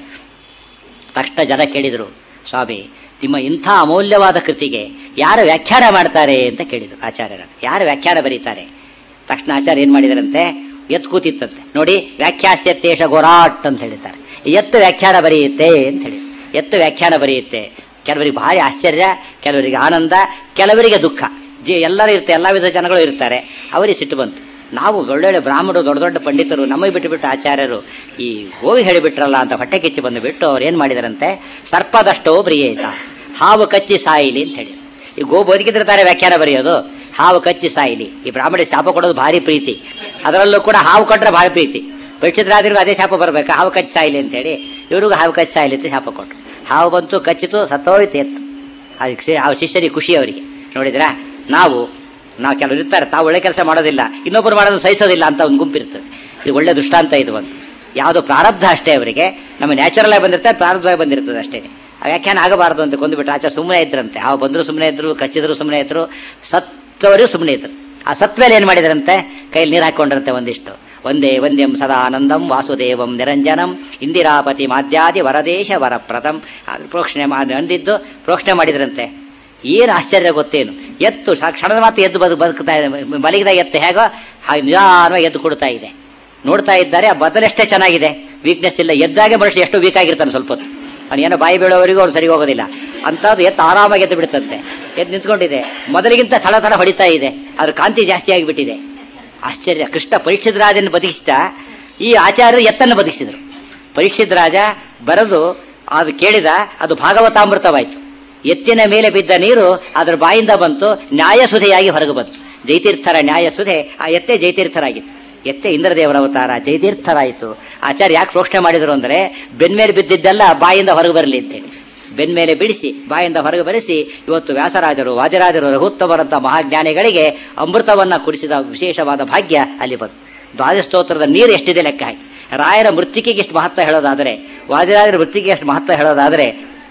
ತಕ್ಷಣ ಜನ ಕೇಳಿದರು ಸ್ವಾಮಿ ನಿಮ್ಮ ಇಂಥ ಅಮೂಲ್ಯವಾದ ಕೃತಿಗೆ ಯಾರು ವ್ಯಾಖ್ಯಾನ ಮಾಡ್ತಾರೆ ಅಂತ ಕೇಳಿದರು ಆಚಾರ್ಯರ ಯಾರು ವ್ಯಾಖ್ಯಾನ ಬರೀತಾರೆ ತಕ್ಷಣ ಆಚಾರ್ಯ ಏನ್ ಮಾಡಿದಾರಂತೆ ಎತ್ತು ಕೂತಿತ್ತಂತೆ ನೋಡಿ ವ್ಯಾಖ್ಯಾಸ್ಯತೇಶ ಗೋರಾಟ್ ಅಂತ ಹೇಳಿದ್ದಾರೆ ಎತ್ತು ವ್ಯಾಖ್ಯಾನ ಬರೆಯುತ್ತೆ ಅಂತ ಹೇಳಿ ಎತ್ತು ವ್ಯಾಖ್ಯಾನ ಬರೆಯುತ್ತೆ ಕೆಲವರಿಗೆ ಭಾರಿ ಆಶ್ಚರ್ಯ ಕೆಲವರಿಗೆ ಆನಂದ ಕೆಲವರಿಗೆ ದುಃಖ ಜೀ ಎಲ್ಲರೂ ಇರ್ತಾರೆ ಎಲ್ಲ ವಿಧ ಜನಗಳು ಇರ್ತಾರೆ ಅವರಿಗೆ ಸಿಟ್ಟು ಬಂತು ನಾವು ಒಳ್ಳೊಳ್ಳೆ ಬ್ರಾಹ್ಮಣರು ದೊಡ್ಡ ದೊಡ್ಡ ಪಂಡಿತರು ನಮಗೆ ಬಿಟ್ಟು ಬಿಟ್ಟು ಆಚಾರ್ಯರು ಈ ಹೋಗಿ ಹೇಳಿಬಿಟ್ರಲ್ಲ ಅಂತ ಹೊಟ್ಟೆ ಕಿಚ್ಚಿ ಬಂದು ಬಿಟ್ಟು ಅವ್ರು ಏನು ಮಾಡಿದಾರಂತೆ ಸರ್ಪದಷ್ಟೋ ಪ್ರಿಯೇತ ಹಾವು ಕಚ್ಚಿ ಸಾಯಿಲಿ ಅಂತ ಹೇಳಿ ಈ ಗೋ ಬದುಕಿದ್ರೆ ತಾರೆ ವ್ಯಾಖ್ಯಾನ ಬರೆಯೋದು ಹಾವು ಕಚ್ಚಿ ಸಾಯಿಲಿ ಈ ಬ್ರಾಹ್ಮಣ ಶಾಪ ಕೊಡೋದು ಭಾರಿ ಪ್ರೀತಿ ಅದರಲ್ಲೂ ಕೂಡ ಹಾವು ಕೊಟ್ಟರೆ ಭಾರಿ ಪ್ರೀತಿ ಪರೀಕ್ಷಿತರಾದ್ರಿಗೂ ಅದೇ ಶಾಪ ಬರಬೇಕು ಹಾವು ಕಚ್ಚಿ ಸಾಯಿಲಿ ಅಂತ ಹೇಳಿ ಇವ್ರಿಗೂ ಹಾವು ಕಚ್ಚಿ ಸಾಯಿಲಿ ಅಂತ ಶಾಪ ಕೊಟ್ಟರು ಹಾವು ಬಂತು ಕಚ್ಚಿತು ಸತ್ತೋಯ್ತು ಎತ್ತು ಅದಕ್ಕೆ ಆ ಶಿಷ್ಯರಿಗೆ ಖುಷಿ ಅವರಿಗೆ ನೋಡಿದ್ರಾ ನಾವು ನಾವು ಕೆಲವರು ಇರ್ತಾರೆ ತಾವು ಒಳ್ಳೆ ಕೆಲಸ ಮಾಡೋದಿಲ್ಲ ಇನ್ನೊಬ್ಬರು ಮಾಡೋದು ಸಹಿಸೋದಿಲ್ಲ ಅಂತ ಒಂದು ಗುಂಪಿರ್ತದೆ ಇದು ಒಳ್ಳೆ ದೃಷ್ಟಾಂತ ಇದು ಒಂದು ಯಾವುದೋ ಪ್ರಾರಬ್ಧ ಅಷ್ಟೇ ಅವರಿಗೆ ನಮ್ಮ ನ್ಯಾಚುರಲ್ ಆಗಿ ಬಂದಿರ್ತಾರೆ ಪ್ರಾರಬ್ಧ ಬಂದಿರ್ತದೆ ಅಷ್ಟೇ ಆ ವ್ಯಾಖ್ಯಾನ ಆಗಬಾರದು ಅಂತ ಕೊಂದುಬಿಟ್ಟು ಆಚಾರ ಸುಮ್ಮನೆ ಇದ್ರಂತೆ ಹಾವು ಬಂದ್ರು ಸುಮ್ಮನೆ ಇದ್ರು ಕಚ್ಚಿದ್ರು ಸುಮ್ಮನೆ ಇದ್ರು ಸತ್ತವರು ಸುಮ್ಮನೆ ಇದ್ರು ಆ ಸತ್ ಮೇಲೆ ಏನು ಮಾಡಿದ್ರಂತೆ ಕೈಯಲ್ಲಿ ನೀರು ಹಾಕೊಂಡ್ರಂತೆ ಒಂದಿಷ್ಟು ಒಂದೇ ವಂದ್ಯಂ ಸದಾನಂದಂ ವಾಸುದೇವಂ ನಿರಂಜನಂ ಇಂದಿರಾಪತಿ ಮಾದ್ಯಾದಿ ವರದೇಶ ವರಪ್ರದಂ ಅದು ಪ್ರೋಕ್ಷಣೆ ಮಾಡಿ ಅಂದಿದ್ದು ಪ್ರೋಕ್ಷಣೆ ಮಾಡಿದ್ರಂತೆ ಏನು ಆಶ್ಚರ್ಯ ಗೊತ್ತೇನು ಎತ್ತು ಸ- ಕ್ಷಣದ ಮಾತು ಎದ್ದು ಬದು ಬದುಕ್ತಾ ಇದೆ ಮಲಗಿದ ಎತ್ತು ಹೇಗೋ ಹಾಗೆ ನಿಧಾನವಾಗಿ ಎದ್ದು ಕೊಡ್ತಾ ಇದೆ ನೋಡ್ತಾ ಇದ್ದಾರೆ ಆ ಬದಲೆಷ್ಟೇ ಚೆನ್ನಾಗಿದೆ ವೀಕ್ನೆಸ್ ಇಲ್ಲ ಎದ್ದಾಗೆ ಮನುಷ್ಯ ಎಷ್ಟು ವೀಕ್ ಆಗಿರ್ತಾನೆ ಸ್ವಲ್ಪ ಹೊತ್ತು ಅವ್ನು ಏನೋ ಬಾಯಿ ಬೀಳೋವರೆಗೂ ಅವ್ನು ಸರಿ ಹೋಗೋದಿಲ್ಲ ಅಂಥದ್ದು ಎತ್ತು ಆರಾಮಾಗಿ ಎದ್ದು ಬಿಡುತ್ತಂತೆ ಎದ್ದು ನಿಂತ್ಕೊಂಡಿದೆ ಮೊದಲಿಗಿಂತ ಥಳ ಥಳ ಹೊಡಿತಾ ಇದೆ ಅದ್ರ ಕಾಂತಿ ಜಾಸ್ತಿ ಆಗಿಬಿಟ್ಟಿದೆ ಆಶ್ಚರ್ಯ ಕೃಷ್ಣ ಪರೀಕ್ಷಿತ ರಾಜನ ಬದುಕಿಸಿದ ಈ ಆಚಾರ್ಯರು ಎತ್ತನ್ನು ಬದುಕಿಸಿದರು ಪರೀಕ್ಷಿತ ರಾಜ ಬರೆದು ಅದು ಕೇಳಿದ ಅದು ಭಾಗವತಾಮೃತವಾಯಿತು ಎತ್ತಿನ ಮೇಲೆ ಬಿದ್ದ ನೀರು ಅದರ ಬಾಯಿಂದ ಬಂತು ನ್ಯಾಯಸುಧೆಯಾಗಿ ಹೊರಗೆ ಬಂತು ಜೈತೀರ್ಥರ ನ್ಯಾಯಸುಧೆ ಆ ಎತ್ತೆ ಜೈತೀರ್ಥರಾಗಿತ್ತು ಎತ್ತೆ ಇಂದ್ರದೇವರ ಅವತಾರ ಜೈತೀರ್ಥರಾಯಿತು ಆಚಾರ್ಯ ಯಾಕೆ ಪ್ರೋಕ್ಷಣೆ ಮಾಡಿದರು ಅಂದರೆ ಬೆನ್ಮೇಲೆ ಬಿದ್ದಿದ್ದೆಲ್ಲ ಬಾಯಿಂದ ಹೊರಗೆ ಬರಲಿ ಅಂತೇಳಿ ಬೆನ್ಮೇಲೆ ಬಿಡಿಸಿ ಬಾಯಿಂದ ಹೊರಗೆ ಬರೆಸಿ ಇವತ್ತು ವ್ಯಾಸರಾಜರು ವಾಜರಾಜರು ರಘುತ್ತಮರಂಥ ಮಹಾಜ್ಞಾನಿಗಳಿಗೆ ಅಮೃತವನ್ನ ಕುಡಿಸಿದ ವಿಶೇಷವಾದ ಭಾಗ್ಯ ಅಲ್ಲಿ ಬಂತು ದ್ವಾದಶ ಸ್ತೋತ್ರದ ನೀರು ಎಷ್ಟಿದೆ ಲೆಕ್ಕ ಹಾಕಿ ರಾಯರ ಮೃತ್ತಿಕೆಗೆ ಎಷ್ಟು ಮಹತ್ವ ಹೇಳೋದಾದರೆ ವಾದಿರಾಜರ ಮೃತ್ತಿಗೆ ಎಷ್ಟು ಮಹತ್ವ ಹೇಳೋದಾದರೆ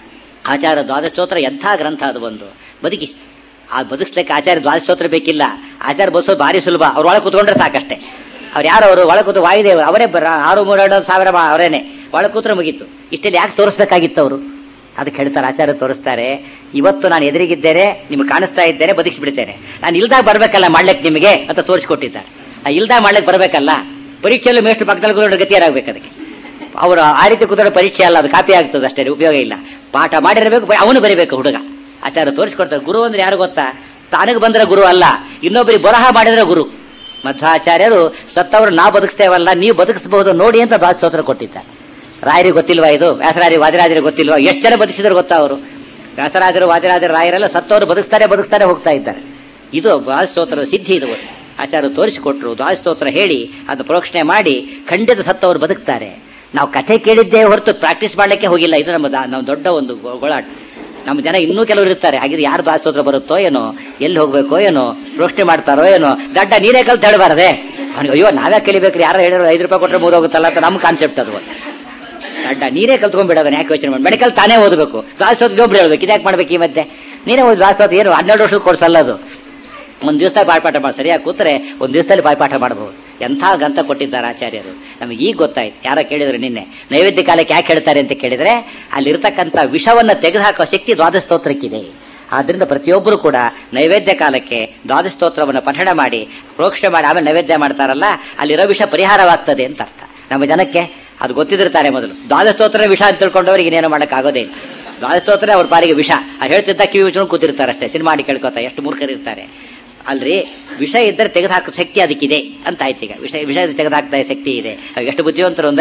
ಆಚಾರ್ಯ ದ್ವಾದಶ ಸ್ತೋತ್ರ ಎಂಥ ಗ್ರಂಥ ಅದು ಒಂದು ಬದುಕಿಸಿ ಆ ಬದುಕಿಸ್ಲಿಕ್ಕೆ ಆಚಾರ್ಯ ದ್ವಾದಶ ಸ್ತೋತ್ರ ಬೇಕಿಲ್ಲ ಆಚಾರ್ಯ ಬದುಸೋದು ಭಾರಿ ಸುಲಭ ಅವ್ರು ಒಳಗೆ ಕೂತ್ಕೊಂಡ್ರೆ ಸಾಕಷ್ಟೇ ಅವ್ರು ಯಾರು ಅವರು ಒಳಗೆ ಕೂತು ವಾಯುದೇವರು ಅವರೇ ಬರ ಆರು ಮೂರು ಎರಡು ಸಾವಿರ ಮಾ- ಅವರೇನೆ ಒಳಗೆ ಕೂತ್ರೆ ಮುಗೀತು ಇಷ್ಟೆಲ್ಲ ಯಾಕೆ ತೋರಿಸ್ಬೇಕಾಗಿತ್ತು ಅವರು ಅದಕ್ಕೆ ಹೇಳ್ತಾರೆ ಆಚಾರ್ಯ ತೋರಿಸ್ತಾರೆ ಇವತ್ತು ನಾನು ಎದುರಿಗಿದ್ದೇನೆ ನಿಮ್ಗೆ ಕಾಣಿಸ್ತಾ ಇದ್ದೇನೆ ಬದುಕಿಸ್ಬಿಡ್ತೇನೆ ನಾನು ಇಲ್ದಾಗ ಬರ್ಬೇಕಲ್ಲ ಮಾಡ್ಲಿಕ್ಕೆ ನಿಮಗೆ ಅಂತ ತೋರಿಸ್ಕೊಟ್ಟಿದ್ದಾರೆ ಆ ಇಲ್ದಾಗ ಮಾಡ್ಲಿಕ್ಕೆ ಬರಬೇಕಲ್ಲ ಪರೀಕ್ಷೆಯಲ್ಲಿ ಮೇಷ್ಟು ಪಕ್ಕದಲ್ಲಿ ಕೂತ್ಕೊಂಡ್ರೆ ಗತಿ ಏನಾಗ್ಬೇಕು ಅದಕ್ಕೆ ಅವರು ಆ ರೀತಿ ಕೂತ್ರೆ ಪರೀಕ್ಷೆ ಅಲ್ಲ ಅದು ಕಾಪಿ ಆಗ್ತದೆ ಅಷ್ಟೇ ಉಪಯೋಗ ಇಲ್ಲ ಪಾಠ ಮಾಡಿರಬೇಕು ಬ- ಅವನು ಬರೀಬೇಕು ಹುಡುಗ ಆಚಾರ್ಯ ತೋರಿಸ್ಕೊಡ್ತಾರೆ ಗುರು ಅಂದ್ರೆ ಯಾರು ಗೊತ್ತಾ ತಾನಿಗೆ ಬಂದ್ರೆ ಗುರು ಅಲ್ಲ ಇನ್ನೊಬ್ಬರಿಗೆ ಬರಹ ಮಾಡಿದ್ರೆ ಗುರು ಮಧ್ವಾಚಾರ್ಯರು ಸತ್ತವರು ನಾವು ಬದುಕಿಸ್ತೇವಲ್ಲ ನೀವು ಬದುಕಿಸಬಹುದು ನೋಡಿ ಅಂತ ದಾಸೋತ್ರ ಕೊಟ್ಟಿದ್ದಾರೆ ರಾಯರಿಗೆ ಗೊತ್ತಿಲ್ವಾ ಇದು ವ್ಯಾಸರಾಜರು ವಾದಿರಾಜರಿಗೆ ಗೊತ್ತಿಲ್ವಾ ಎಷ್ಟು ಜನ ಬದುಕಿಸಿದ್ರು ಗೊತ್ತಾ ಅವರು ವ್ಯಾಸರಾಜರು ವಾದಿರಾಜರು ರಾಯರೆಲ್ಲ ಸತ್ತವರು ಬದುಕಿಸ್ತಾರೆ ಬದುಕಿಸ್ತಾರೆ ಹೋಗ್ತಾ ಇದ್ದಾರೆ ಇದು ದ್ವಾದಸ್ತೋತ್ರದ ಸಿದ್ಧಿ ಇದು ಆಚಾರ್ಯರು ತೋರಿಸಿಕೊಟ್ರು ದ್ವಾದಸ್ತೋತ್ರ ಹೇಳಿ ಅದು ಪ್ರೋಕ್ಷಣೆ ಮಾಡಿ ಖಂಡಿತ ಸತ್ತವರು ಬದುಕ್ತಾರೆ ನಾವು ಕಥೆ ಕೇಳಿದ್ದೇ ಹೊರತು ಪ್ರಾಕ್ಟೀಸ್ ಮಾಡ್ಲಿಕ್ಕೆ ಹೋಗಿಲ್ಲ ಇದು ನಮ್ಮ ದಾ- ನಮ್ಮ ದೊಡ್ಡ ಒಂದು ಗೊ- ಗೋಳಾಟ ನಮ್ಮ ಜನ ಇನ್ನೂ ಕೆಲವರು ಇರ್ತಾರೆ ಹಾಗಿದ್ರೆ ಯಾರು ದಾಸೋತ್ರ ಬರುತ್ತೋ ಏನೋ ಎಲ್ಲಿ ಹೋಗ್ಬೇಕೋ ಏನೋ ಪ್ರೋಕ್ಷಣೆ ಮಾಡ್ತಾರೋ ಏನೋ ದಡ್ಡ ನೀರೇ ಕಲ್ತು ಹೇಳಬಾರದೆ ಅವನಿಗೆ ಅಯ್ಯೋ ನಾವೇ ಕಲಿಬೇಕ್ರಿ ಯಾರು ಹೇಳಿದ್ರು ಐದು ರೂಪಾಯಿ ಕೊಟ್ಟರೆ ಮೂರು ಹೋಗುತ್ತಲ್ಲ ಅಂತ ನಮ್ಮ ಕಾನ್ಸೆಪ್ಟ್ ಅದು ದಡ್ಡ ನೀರೇ ಕಲ್ತ್ಕೊಂಡ್ಬಿಡೋದನ್ನ ಯಾಕೆ ಯೋಚನೆ ಮಾಡಿ ಮೆಡಿಕಲ್ ತಾನೇ ಓದಬೇಕು ದಾಸೋತ್ಗೆ ಒಬ್ರು ಹೇಳ್ಬೇಕು ಇದ್ಯಾಕೆ ಮಾಡ್ಬೇಕು ಈ ಮಧ್ಯೆ ನೀನೇ ಓದಿ ದಾಸೋತ್ ಏನು ಹನ್ನೆರಡು ವರ್ಷದ ಕೋರ್ಸ್ ಅಲ್ಲ ಅದು ಒಂದು ದಿವಸ ಬಾಯ್ಪಾಠ ಮಾಡಿ ಸರಿಯಾಗಿ ಕೂತ್ರೆ ಒಂದು ದಿವಸದಲ್ಲಿ ಬಾಯ್ಪಾಠ ಮಾಡಬಹುದು ಎಂಥ ಗ್ರಂಥ ಕೊಟ್ಟಿದ್ದಾರೆ ಆಚಾರ್ಯರು ನಮಗೆ ಈಗ ಗೊತ್ತಾಯ್ತು ಯಾರ ಕೇಳಿದ್ರು ನಿನ್ನೆ ನೈವೇದ್ಯ ಕಾಲಕ್ಕೆ ಯಾಕೆ ಹೇಳ್ತಾರೆ ಅಂತ ಕೇಳಿದ್ರೆ ಅಲ್ಲಿರ್ತಕ್ಕಂಥ ವಿಷವನ್ನ ತೆಗೆದುಹಾಕೋ ಶಕ್ತಿ ದ್ವಾದಶ ಸ್ತೋತ್ರಕ್ಕಿದೆ ಆದ್ರಿಂದ ಪ್ರತಿಯೊಬ್ಬರು ಕೂಡ ನೈವೇದ್ಯ ಕಾಲಕ್ಕೆ ದ್ವಾದಶ ಸ್ತೋತ್ರವನ್ನು ಪಠಣ ಮಾಡಿ ಪ್ರೋಕ್ಷಣೆ ಮಾಡಿ ಆಮೇಲೆ ನೈವೇದ್ಯ ಮಾಡ್ತಾರಲ್ಲ ಅಲ್ಲಿರೋ ವಿಷ ಪರಿಹಾರವಾಗ್ತದೆ ಅಂತ ಅರ್ಥ ನಮ್ಮ ಜನಕ್ಕೆ ಅದು ಗೊತ್ತಿದಿರ್ತಾರೆ ಮೊದಲು ದ್ವಾದಶ ಸ್ತೋತ್ರ ವಿಷ ಅಂತ ತಿಳ್ಕೊಂಡವ್ರಿಗೆ ಇನ್ನೇನು ಮಾಡೋಕ್ಕಾಗೋದೇ ಇಲ್ಲ ದ್ವಾದಶ ಸ್ತೋತ್ರ ಅವ್ರ ಪಾರಿಗೆ ವಿಷ ಅದು ಹೇಳ್ತಿದ್ದ ಕಿವಿ ಮುಚ್ಕೊಂಡು ಕೂತಿರ್ತಾರೆ ಅಷ್ಟೇ ಸಿನಿಮಾ ಮಾಡಿ ಕೇಳ್ಕೊತಾ ಎಷ್ಟು ಮೂರ್ಖರಿರ್ತಾರೆ ಅಲ್ರಿ ವಿಷ ಇದ್ದರೆ ತೆಗೆದುಹಾಕೋ ಶಕ್ತಿ ಅದಕ್ಕಿದೆ ಅಂತ ಆಯ್ತು ಈಗ ವಿಷ ವಿಷ ತೆಗೆದುಹಾಕ್ತಾ ಶಕ್ತಿ ಇದೆ ಅವಾಗ ಎಷ್ಟು ಬುದ್ಧಿವಂತರು ಅಂದರೆ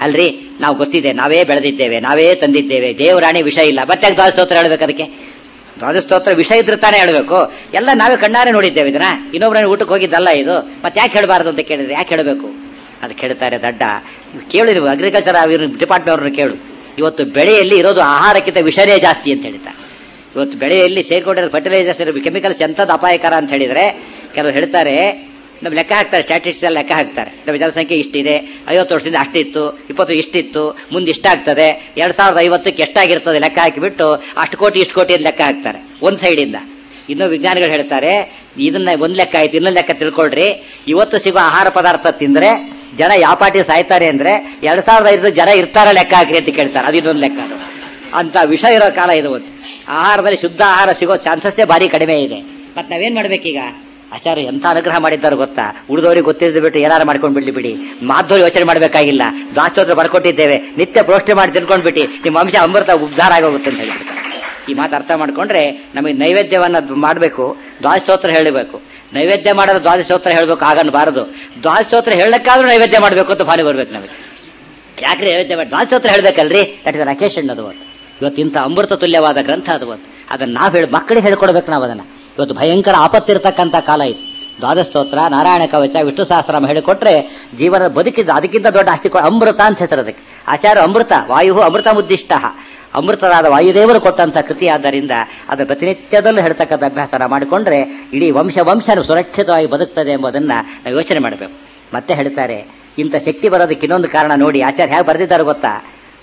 ಅಲ್ರಿ ನಾವು ಗೊತ್ತಿದೆ ನಾವೇ ಬೆಳೆದಿದ್ದೇವೆ ನಾವೇ ತಂದಿದ್ದೇವೆ ದೇವರಾಣಿ ವಿಷ ಇಲ್ಲ ಮತ್ತೆ ಯಾಕೆ ದ್ವಾದಶ ಸ್ತೋತ್ರ ಹೇಳ್ಬೇಕು ಅದಕ್ಕೆ ದ್ವಾದಶ ಸ್ತೋತ್ರ ವಿಷಯ ಇದ್ರೆ ತಾನೇ ಹೇಳ್ಬೇಕು ಎಲ್ಲ ನಾವೇ ಕಣ್ಣಾರೆ ನೋಡಿದ್ದೇವೆ ಇದನ್ನ ಇನ್ನೊಬ್ಬರ ಊಟಕ್ಕೆ ಹೋಗಿದ್ದಲ್ಲ ಇದು ಮತ್ತೆ ಯಾಕೆ ಹೇಳಬಾರ್ದು ಅಂತ ಕೇಳಿದ್ರೆ ಯಾಕೆ ಹೇಳಬೇಕು ಅದು ಕೇಳ್ತಾರೆ ದಡ್ಡ ಕೇಳಿರು ಅಗ್ರಿಕಲ್ಚರ್ ಡಿಪಾರ್ಟ್ಮೆಂಟ್ ಅವ್ರನ್ನ ಕೇಳು ಇವತ್ತು ಬೆಳೆಯಲ್ಲಿ ಇರೋದು ಆಹಾರಕ್ಕಿಂತ ವಿಷನೇ ಜಾಸ್ತಿ ಅಂತ ಹೇಳ್ತಾರೆ ಇವತ್ತು ಬೆಳೆಯಲ್ಲಿ ಸೇರ್ಕೊಂಡಿರೋ ಫರ್ಟಿಲೈಸರ್ಸ್ ಇರೋ ಕೆಮಿಕಲ್ಸ್ ಎಂಥದ್ದು ಅಪಾಯಕರ ಅಂತ ಹೇಳಿದ್ರೆ ಕೆಲವರು ಹೇಳ್ತಾರೆ ನಮ್ಮ ಲೆಕ್ಕ ಹಾಕ್ತಾರೆ ಸ್ಟ್ಯಾಟಿಸ್ಟಿಕ್ಸ್ ಎಲ್ಲ ಲೆಕ್ಕ ಹಾಕ್ತಾರೆ ನಮ್ಮ ಜನಸಂಖ್ಯೆ ಇಷ್ಟಿದೆ ಐವತ್ತು ವರ್ಷದಿಂದ ಅಷ್ಟಿತ್ತು ಇಪ್ಪತ್ತು ಇಷ್ಟಿತ್ತು ಮುಂದೆ ಇಷ್ಟಾಗ್ತದೆ ಎರಡು ಸಾವಿರದ ಐವತ್ತಕ್ಕೆ ಎಷ್ಟಾಗಿರ್ತದೆ ಲೆಕ್ಕ ಹಾಕಿಬಿಟ್ಟು ಅಷ್ಟು ಕೋಟಿ ಇಷ್ಟು ಕೋಟಿ ಅಂತ ಲೆಕ್ಕ ಹಾಕ್ತಾರೆ ಒಂದು ಸೈಡಿಂದ ಇನ್ನೂ ವಿಜ್ಞಾನಿಗಳು ಹೇಳ್ತಾರೆ ಇದನ್ನ ಒಂದು ಲೆಕ್ಕ ಆಯ್ತು ಇನ್ನೊಂದು ಲೆಕ್ಕ ತಿಳ್ಕೊಳ್ರಿ ಇವತ್ತು ಸಿಗೋ ಆಹಾರ ಪದಾರ್ಥ ತಿಂದ್ರೆ ಜನ ಯಾವ ಪಾಟಿ ಸಾಯ್ತಾರೆ ಅಂದ್ರೆ ಎರಡ್ ಸಾವಿರದ ಐದು ಜನ ಇರ್ತಾರ ಲೆಕ್ಕ ಹಾಕ್ರಿ ಅಂತ ಕೇಳ್ತಾರೆ ಅದು ಇನ್ನೊಂದು ಲೆಕ್ಕ ಅದು ಅಂತ ವಿಷ ಇರೋ ಕಾಲ ಇದು ಒಂದು ಆಹಾರದಲ್ಲಿ ಶುದ್ಧ ಆಹಾರ ಸಿಗೋ ಚಾನ್ಸಸ್ಸೇ ಭಾರಿ ಕಡಿಮೆ ಇದೆ ಮತ್ತೆ ನಾವೇನ್ ಮಾಡ್ಬೇಕೀಗ ಆಚಾರ್ಯ ಎಂತ ಅನುಗ್ರಹ ಮಾಡಿದ್ದಾರೆ ಗೊತ್ತಾ ಉಳಿದವರಿಗೆ ಗೊತ್ತಿದ್ದು ಬಿಟ್ಟು ಏನಾರು ಮಾಡ್ಕೊಂಡು ಬಿಡ್ಲಿ ಬಿಡಿ ಮಾಧವರು ಯೋಚನೆ ಮಾಡಬೇಕಾಗಿಲ್ಲ ದಾಸೋತ್ರ ಬರ್ಕೊಟ್ಟಿದ್ದೇವೆ ನಿತ್ಯ ಪ್ರೋಷ್ಠೆ ಮಾಡಿ ತಿಳ್ಕೊಂಡ್ಬಿಟ್ಟು ನಿಮ್ಮ ಅಂಶ ಅಮೃತ ಉದ್ಧಾರ ಆಗೋಗುತ್ತೆ ಅಂತ ಹೇಳ್ಬಿಡ್ತಾರೆ ಈ ಮಾತು ಅರ್ಥ ಮಾಡ್ಕೊಂಡ್ರೆ ನಮಗೆ ನೈವೇದ್ಯವನ್ನ ಮಾಡಬೇಕು ದ್ವಾದಶೋತ್ರ ಹೇಳಬೇಕು ನೈವೇದ್ಯ ಮಾಡೋದು ದ್ವಾದಶೋತ್ರ ಹೇಳಬೇಕು ಆಗನ್ಬಾರದು ದ್ವಾದಶೋತ್ರ ಹೇಳಕ್ಕಾದ್ರೂ ನೈವೇದ್ಯ ಮಾಡಬೇಕು ಅಂತ ಭಾರಿ ಬರ್ಬೇಕು ನಮಗೆ ಯಾಕ್ರಿ ನೈವೇದ್ಯ ಮಾಡಿ ದ್ವಾದಶೋತ್ರ ಹೇಳ್ಬೇಕಲ್ರಿ ದಟ್ ಇಸ್ ಅಕೇಶನ್ ಅದು ಒಂದು ಇವತ್ತು ಇಂಥ ಅಮೃತ ತುಲ್ಯವಾದ ಗ್ರಂಥ ಅದು ಒಂದು ಅದನ್ನ ನಾವು ಹೇಳಿ ಮಕ್ಕಳಿಗೆ ಹೇಳ್ಕೊಡ್ಬೇಕು ನಾವು ಅದನ್ನ ಇವತ್ತು ಭಯಂಕರ ಆಪತ್ತಿರ್ತಕ್ಕಂಥ ಕಾಲ ಇದು ದ್ವಾದಸ್ತೋತ್ರ ನಾರಾಯಣ ಕವಚ ವಿಷ್ಣು ಸಹಸ್ರನಾಮ ಹೇಳಿಕೊಟ್ರೆ ಜೀವನ ಬದುಕಿದ ಅದಕ್ಕಿಂತ ದೊಡ್ಡ ಆಸ್ತಿ ಕೊ- ಅಮೃತ ಅಂತ ಹೆಸರು ಅದಕ್ಕೆ ಆಚಾರ್ಯ ಅಮೃತ ವಾಯು ಅಮೃತ ಮುದ್ದಿಷ್ಟ ಅಮೃತರಾದ ವಾಯುದೇವರು ಕೊಟ್ಟಂತ ಕೃತಿ ಆದ್ದರಿಂದ ಅದರ ಪ್ರತಿನಿತ್ಯದಲ್ಲೂ ಹೇಳ್ತಕ್ಕಂಥ ಅಭ್ಯಾಸನ ಮಾಡಿಕೊಂಡ್ರೆ ಇಡೀ ವಂಶ ವಂಶ ಸುರಕ್ಷಿತವಾಗಿ ಬದುಕ್ತದೆ ಎಂಬುದನ್ನ ನಾವು ಯೋಚನೆ ಮಾಡಬೇಕು ಮತ್ತೆ ಹೇಳ್ತಾರೆ ಇಂಥ ಶಕ್ತಿ ಬರೋದಕ್ಕೆ ಇನ್ನೊಂದು ಕಾರಣ ನೋಡಿ ಆಚಾರ್ಯ ಹೇಗೆ ಬರೆದಿದ್ದಾರೆ ಗೊತ್ತಾ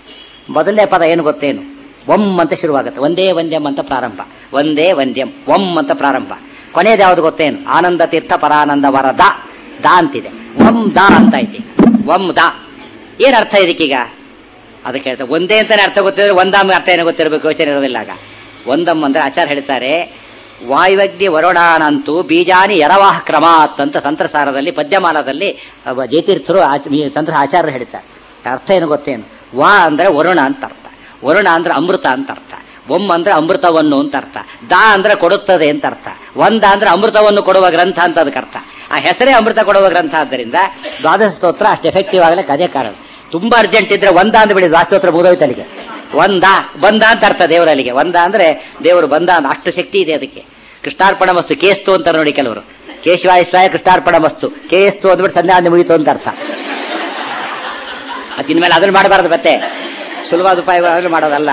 ಮೊದಲನೇ ಪದ ಏನು ಗೊತ್ತೇನು ಒಂ ಅಂತ ಶುರುವಾಗುತ್ತೆ ಒಂದೇ ವಂದ್ಯಂ ಅಂತ ಪ್ರಾರಂಭ ಒಂದೇ ವಂದ್ಯಂ ಒಂ ಅಂತ ಪ್ರಾರಂಭ ಕೊನೆಯದು ಯಾವುದು ಗೊತ್ತೇನು ಆನಂದ ತೀರ್ಥ ಪರಾನಂದ ವರದ ದಾ ಅಂತಿದೆ ಒಂ ದಾ ಅಂತ ಐತಿ ಒಂ ದಾ ಏನ್ ಅರ್ಥ ಇದಕ್ಕೀಗ ಅದಕ್ಕೆ ಹೇಳ್ತಾರೆ ಒಂದೇ ಅಂತಾನೆ ಅರ್ಥ ಗೊತ್ತಿದ್ರೆ ಒಂದಾಮ ಅರ್ಥ ಏನೋ ಗೊತ್ತಿರಬೇಕು ಯೋಚನೆ ಇರೋದಿಲ್ಲ ಆಗ ಒಂದಮ್ ಅಂದ್ರೆ ಆಚಾರ್ಯ ಹೇಳ್ತಾರೆ ವಾಯುವಗ್ನಿ ವರುಣಾನಂತೂ ಬೀಜಾನಿ ಯರವಾಹ ಕ್ರಮಾತ್ ಅಂತ ತಂತ್ರಸಾರದಲ್ಲಿ ಪದ್ಯಮಾಲದಲ್ಲಿ ಅವ ಜಯತೀರ್ಥರು ಆಚ- ಈ ತಂತ್ರ ಆಚಾರ್ಯರು ಹೇಳ್ತಾರೆ ಅರ್ಥ ಏನು ಗೊತ್ತೇನು ವಾ ಅಂದ್ರೆ ವರುಣ ಅಂತ ಅರ್ಥ ವರುಣ ಅಂದ್ರೆ ಅಮೃತ ಅಂತ ಅರ್ಥ ಒಮ್ ಅಂದ್ರೆ ಅಮೃತವನ್ನು ಅಂತ ಅರ್ಥ ದಾ ಅಂದ್ರೆ ಕೊಡುತ್ತದೆ ಅಂತ ಅರ್ಥ ಒಂದ ಅಂದ್ರೆ ಅಮೃತವನ್ನು ಕೊಡುವ ಗ್ರಂಥ ಅಂತ ಅದಕ್ಕೆ ಅರ್ಥ ಆ ಹೆಸರೇ ಅಮೃತ ಕೊಡುವ ಗ್ರಂಥ ಆದ್ದರಿಂದ ದ್ವಾದಶ ಸ್ತೋತ್ರ ಅಷ್ಟು ಎಫೆಕ್ಟಿವ್ ಆಗ್ಲಿಕ್ಕೆ ಅದೇ ಕಾರಣ ತುಂಬಾ ಅರ್ಜೆಂಟ್ ಇದ್ರೆ ಒಂದ ಅಂದ್ ಬಿಡಿ ದ್ವಾಸ್ತೋತ್ರ ಮುಗಿದೋಯ್ತು ಅಲ್ಲಿಗೆ ಒಂದ ಬಂದ ಅಂತ ಅರ್ಥ ದೇವರಲ್ಲಿಗೆ ಒಂದ ಅಂದ್ರೆ ದೇವರು ಬಂದ ಅಂತ ಅಷ್ಟು ಶಕ್ತಿ ಇದೆ ಅದಕ್ಕೆ ಕೃಷ್ಣಾರ್ಪಣ ಮಸ್ತು ಕೇಸ್ತು ಅಂತಾರೆ ನೋಡಿ ಕೆಲವರು ಕೇಶವಾಯ ಕೃಷ್ಣಾರ್ಪಣ ಮಸ್ತು ಕೇಸ್ತು ಅಂದ್ಬಿಟ್ಟು ಸಂಧ್ಯಾ ಮುಗಿತು ಅಂತ ಅರ್ಥ ಅದು ಇನ್ಮೇಲೆ ಅದನ್ನ ಮಾಡಬಾರ್ದು ಮತ್ತೆ ಸುಲಭವಾದ ಉಪಾಯಗಳನ್ನು ಮಾಡೋದಲ್ಲ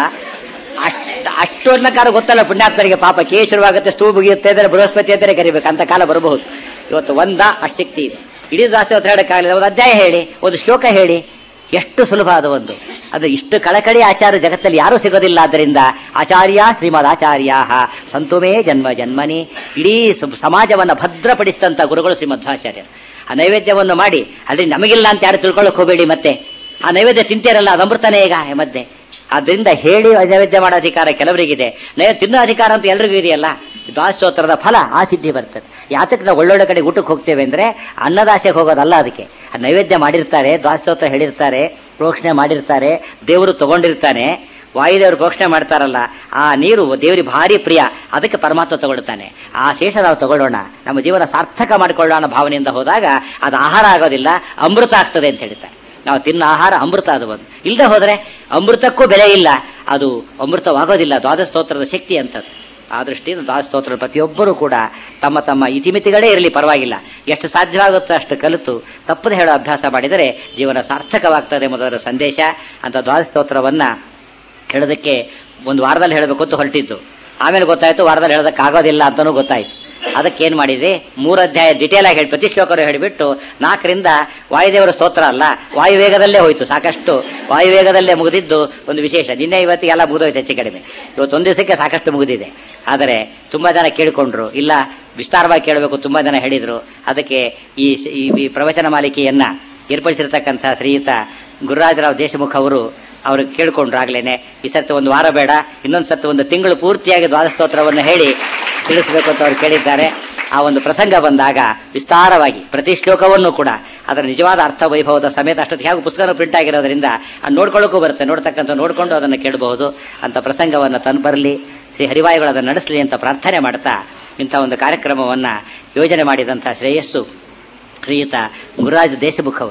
ಅಷ್ಟು ಅಷ್ಟು ಅನ್ನೋ ಕಾಲ ಗೊತ್ತಲ್ಲ ಪುಣ್ಯಾತ್ಮರಿಗೆ ಪಾಪ ಕೇ ಶುರುವಾಗುತ್ತೆ ಸ್ತೂ ಮುಗಿಯುತ್ತೆ ಅಂದರೆ ಬೃಹಸ್ಪತಿ ಅಂತಾನೆ ಕರಿಬೇಕು ಅಂತ ಕಾಲ ಬರಬಹುದು ಇವತ್ತು ಒಂದ ಅಷ್ಟು ಶಕ್ತಿ ಇದೆ ಇಡೀ ಜಾಸ್ತಿ ಹೊತ್ತು ಹೇಳಕ್ಕಾಗಲಿಲ್ಲ ಒಂದು ಅಧ್ಯಾಯ ಹೇಳಿ ಒಂದು ಶ್ಲೋಕ ಹೇಳಿ ಎಷ್ಟು ಸುಲಭ ಅದು ಒಂದು ಅದು ಇಷ್ಟು ಕಳಕಳಿ ಆಚಾರ ಜಗತ್ತಲ್ಲಿ ಯಾರೂ ಸಿಗೋದಿಲ್ಲ ಆದ್ದರಿಂದ ಆಚಾರ್ಯ ಶ್ರೀಮದ್ ಆಚಾರ್ಯ ಸಂತುಮೇ ಜನ್ಮ ಜನ್ಮನಿ ಇಡೀ ಸ- ಸಮಾಜವನ್ನ ಭದ್ರಪಡಿಸಿದಂತ ಗುರುಗಳು ಶ್ರೀಮಧ್ವಾಚಾರ್ಯರು ಆ ನೈವೇದ್ಯವನ್ನು ಮಾಡಿ ಅಲ್ಲಿ ನಮಗಿಲ್ಲ ಅಂತ ಯಾರು ತಿಳ್ಕೊಳ್ಳೋಕೆ ಹೋಗಬೇಡಿ ಮತ್ತೆ ಆ ನೈವೇದ್ಯ ತಿಂತೀರಲ್ಲ ಅದು ಅಮೃತನೇ ಈಗ ಮಧ್ಯೆ ಅದರಿಂದ ಹೇಳಿ ನೈವೇದ್ಯ ಮಾಡೋ ಅಧಿಕಾರ ಕೆಲವರಿಗಿದೆ ನೈವೇದ್ಯ ತಿನ್ನೋ ಅಧಿಕಾರ ಅಂತ ಎಲ್ರಿಗೂ ಇದೆಯಲ್ಲ ದ್ವಾಸ್ತೋತ್ರದ ಫಲ ಆ ಸಿದ್ಧಿ ಬರ್ತದೆ ಯಾತಕ್ಕೆ ನಾವು ಒಳ್ಳೊಳ್ಳೆ ಕಡೆ ಊಟಕ್ಕೆ ಹೋಗ್ತೇವೆ ಅಂದ್ರೆ ಅನ್ನದಾಸೆಗೆ ಹೋಗೋದಲ್ಲ ಅದಕ್ಕೆ ಆ ನೈವೇದ್ಯ ಮಾಡಿರ್ತಾರೆ ದ್ವಾಸ್ತೋತ್ರ ಹೇಳಿರ್ತಾರೆ ಪ್ರೋಕ್ಷಣೆ ಮಾಡಿರ್ತಾರೆ ದೇವರು ತಗೊಂಡಿರ್ತಾನೆ ವಾಯುದೇವರು ಪ್ರೋಕ್ಷಣೆ ಮಾಡ್ತಾರಲ್ಲ ಆ ನೀರು ದೇವರಿಗೆ ಭಾರಿ ಪ್ರಿಯ ಅದಕ್ಕೆ ಪರಮಾತ್ಮ ತಗೊಳ್ತಾನೆ ಆ ಶೇಷ ನಾವು ತಗೊಳ್ಳೋಣ ನಮ್ಮ ಜೀವನ ಸಾರ್ಥಕ ಮಾಡಿಕೊಳ್ಳೋಣ ಅನ್ನೋ ಭಾವನೆಯಿಂದ ಹೋದಾಗ ಅದು ಆಹಾರ ಆಗೋದಿಲ್ಲ ಅಮೃತ ಆಗ್ತದೆ ಅಂತ ಹೇಳ್ತಾರೆ ನಾವು ತಿನ್ನ ಆಹಾರ ಅಮೃತ ಅದು ಒಂದು ಇಲ್ಲದೆ ಹೋದ್ರೆ ಅಮೃತಕ್ಕೂ ಬೆಲೆ ಇಲ್ಲ ಅದು ಅಮೃತವಾಗೋದಿಲ್ಲ ದ್ವಾದಶ ಸ್ತೋತ್ರದ ಶಕ್ತಿ ಅಂತದ್ದು ಆ ದೃಷ್ಟಿಯಿಂದ ದ್ವಾದಶ ಸ್ತೋತ್ರದ ಪ್ರತಿಯೊಬ್ಬರೂ ಕೂಡ ತಮ್ಮ ತಮ್ಮ ಇತಿಮಿತಿಗಳೇ ಇರಲಿ ಪರವಾಗಿಲ್ಲ ಎಷ್ಟು ಸಾಧ್ಯವಾಗುತ್ತೋ ಅಷ್ಟು ಕಲಿತು ತಪ್ಪದೆ ಹೇಳೋ ಅಭ್ಯಾಸ ಮಾಡಿದರೆ ಜೀವನ ಸಾರ್ಥಕವಾಗ್ತದೆ ಎಂಬುದರ ಸಂದೇಶ ಅಂತ ದ್ವಾದಶ ಸ್ತೋತ್ರವನ್ನ ಹೇಳೋದಕ್ಕೆ ಒಂದು ವಾರದಲ್ಲಿ ಹೇಳಬೇಕು ಅಂತ ಹೊರಟಿದ್ದು ಆಮೇಲೆ ಗೊತ್ತಾಯ್ತು ವಾರದಲ್ಲಿ ಹೇಳೋದಕ್ಕೆ ಆಗೋದಿಲ್ಲ ಅಂತಲೂ ಗೊತ್ತಾಯ್ತು ಅದಕ್ಕೆ ಏನ್ ಮಾಡಿದ್ವಿ ಮೂರು ಅಧ್ಯಾಯ ಡಿಟೇಲ್ ಆಗಿ ಹೇಳಿ ಪ್ರತಿ ಶ್ಲೋಕರು ಹೇಳಿಬಿಟ್ಟು ನಾಲ್ಕರಿಂದ ವಾಯುದೇವರ ಸ್ತೋತ್ರ ಅಲ್ಲ ವಾಯುವೇಗದಲ್ಲೇ ಹೋಯ್ತು ಸಾಕಷ್ಟು ವಾಯುವೇಗದಲ್ಲೇ ಮುಗಿದಿದ್ದು ಒಂದು ವಿಶೇಷ ನಿನ್ನೆ ಇವತ್ತಿಗೆ ಎಲ್ಲ ಮುಗಿದೋಯ್ತು ಹೆಚ್ಚು ಕಡಿಮೆ ಇವತ್ತು ಒಂದು ದಿವಸಕ್ಕೆ ಸಾಕಷ್ಟು ಮುಗಿದಿದೆ ಆದರೆ ತುಂಬಾ ಜನ ಕೇಳಿಕೊಂಡ್ರು ಇಲ್ಲ ವಿಸ್ತಾರವಾಗಿ ಕೇಳಬೇಕು ತುಂಬಾ ಜನ ಹೇಳಿದ್ರು ಅದಕ್ಕೆ ಈ ಈ ಈ ಪ್ರವಚನ ಮಾಲಿಕೆಯನ್ನ ಏರ್ಪಡಿಸಿರ್ತಕ್ಕಂಥ ಶ್ರೀಯುತ ಗುರುರಾಜರಾವ್ ದೇಶಮುಖ್ ಅವರು ಅವರು ಕೇಳ್ಕೊಂಡ್ರು ಆಗ್ಲೇನೆ ಈ ಸರ್ತಿ ಒಂದು ವಾರ ಬೇಡ ಇನ್ನೊಂದು ಸರ್ತಿ ಒಂದು ತಿಂಗಳು ಪೂರ್ತಿಯಾಗಿ ದ್ವಾದಸ್ತೋತ್ರವನ್ನು ಹೇಳಿ ತಿಳಿಸಬೇಕು ಅಂತ ಅವ್ರು ಕೇಳಿದ್ದಾರೆ ಆ ಒಂದು ಪ್ರಸಂಗ ಬಂದಾಗ ವಿಸ್ತಾರವಾಗಿ ಪ್ರತಿ ಶ್ಲೋಕವನ್ನು ಕೂಡ ಅದರ ನಿಜವಾದ ಅರ್ಥ ವೈಭವದ ಸಮೇತ ಅಷ್ಟೊತ್ತಿಗೆ ಹಾಗೂ ಪುಸ್ತಕ ಪ್ರಿಂಟ್ ಆಗಿರೋದ್ರಿಂದ ಅದು ನೋಡ್ಕೊಳ್ಳೋಕ್ಕೂ ಬರುತ್ತೆ ನೋಡ್ತಕ್ಕಂಥ ನೋಡ್ಕೊಂಡು ಅದನ್ನು ಕೇಳಬಹುದು ಅಂತ ಪ್ರಸಂಗವನ್ನು ತಂದು ಬರಲಿ ಶ್ರೀ ಹರಿವಾಯುಗಳು ಅದನ್ನು ನಡೆಸಲಿ ಅಂತ ಪ್ರಾರ್ಥನೆ ಮಾಡ್ತಾ ಇಂಥ ಒಂದು ಕಾರ್ಯಕ್ರಮವನ್ನು ಯೋಜನೆ ಮಾಡಿದಂಥ ಶ್ರೇಯಸ್ಸು ಶ್ರೀಯುತ ಗುರುರಾಜ ದೇಶಮುಖ್ ಅವರು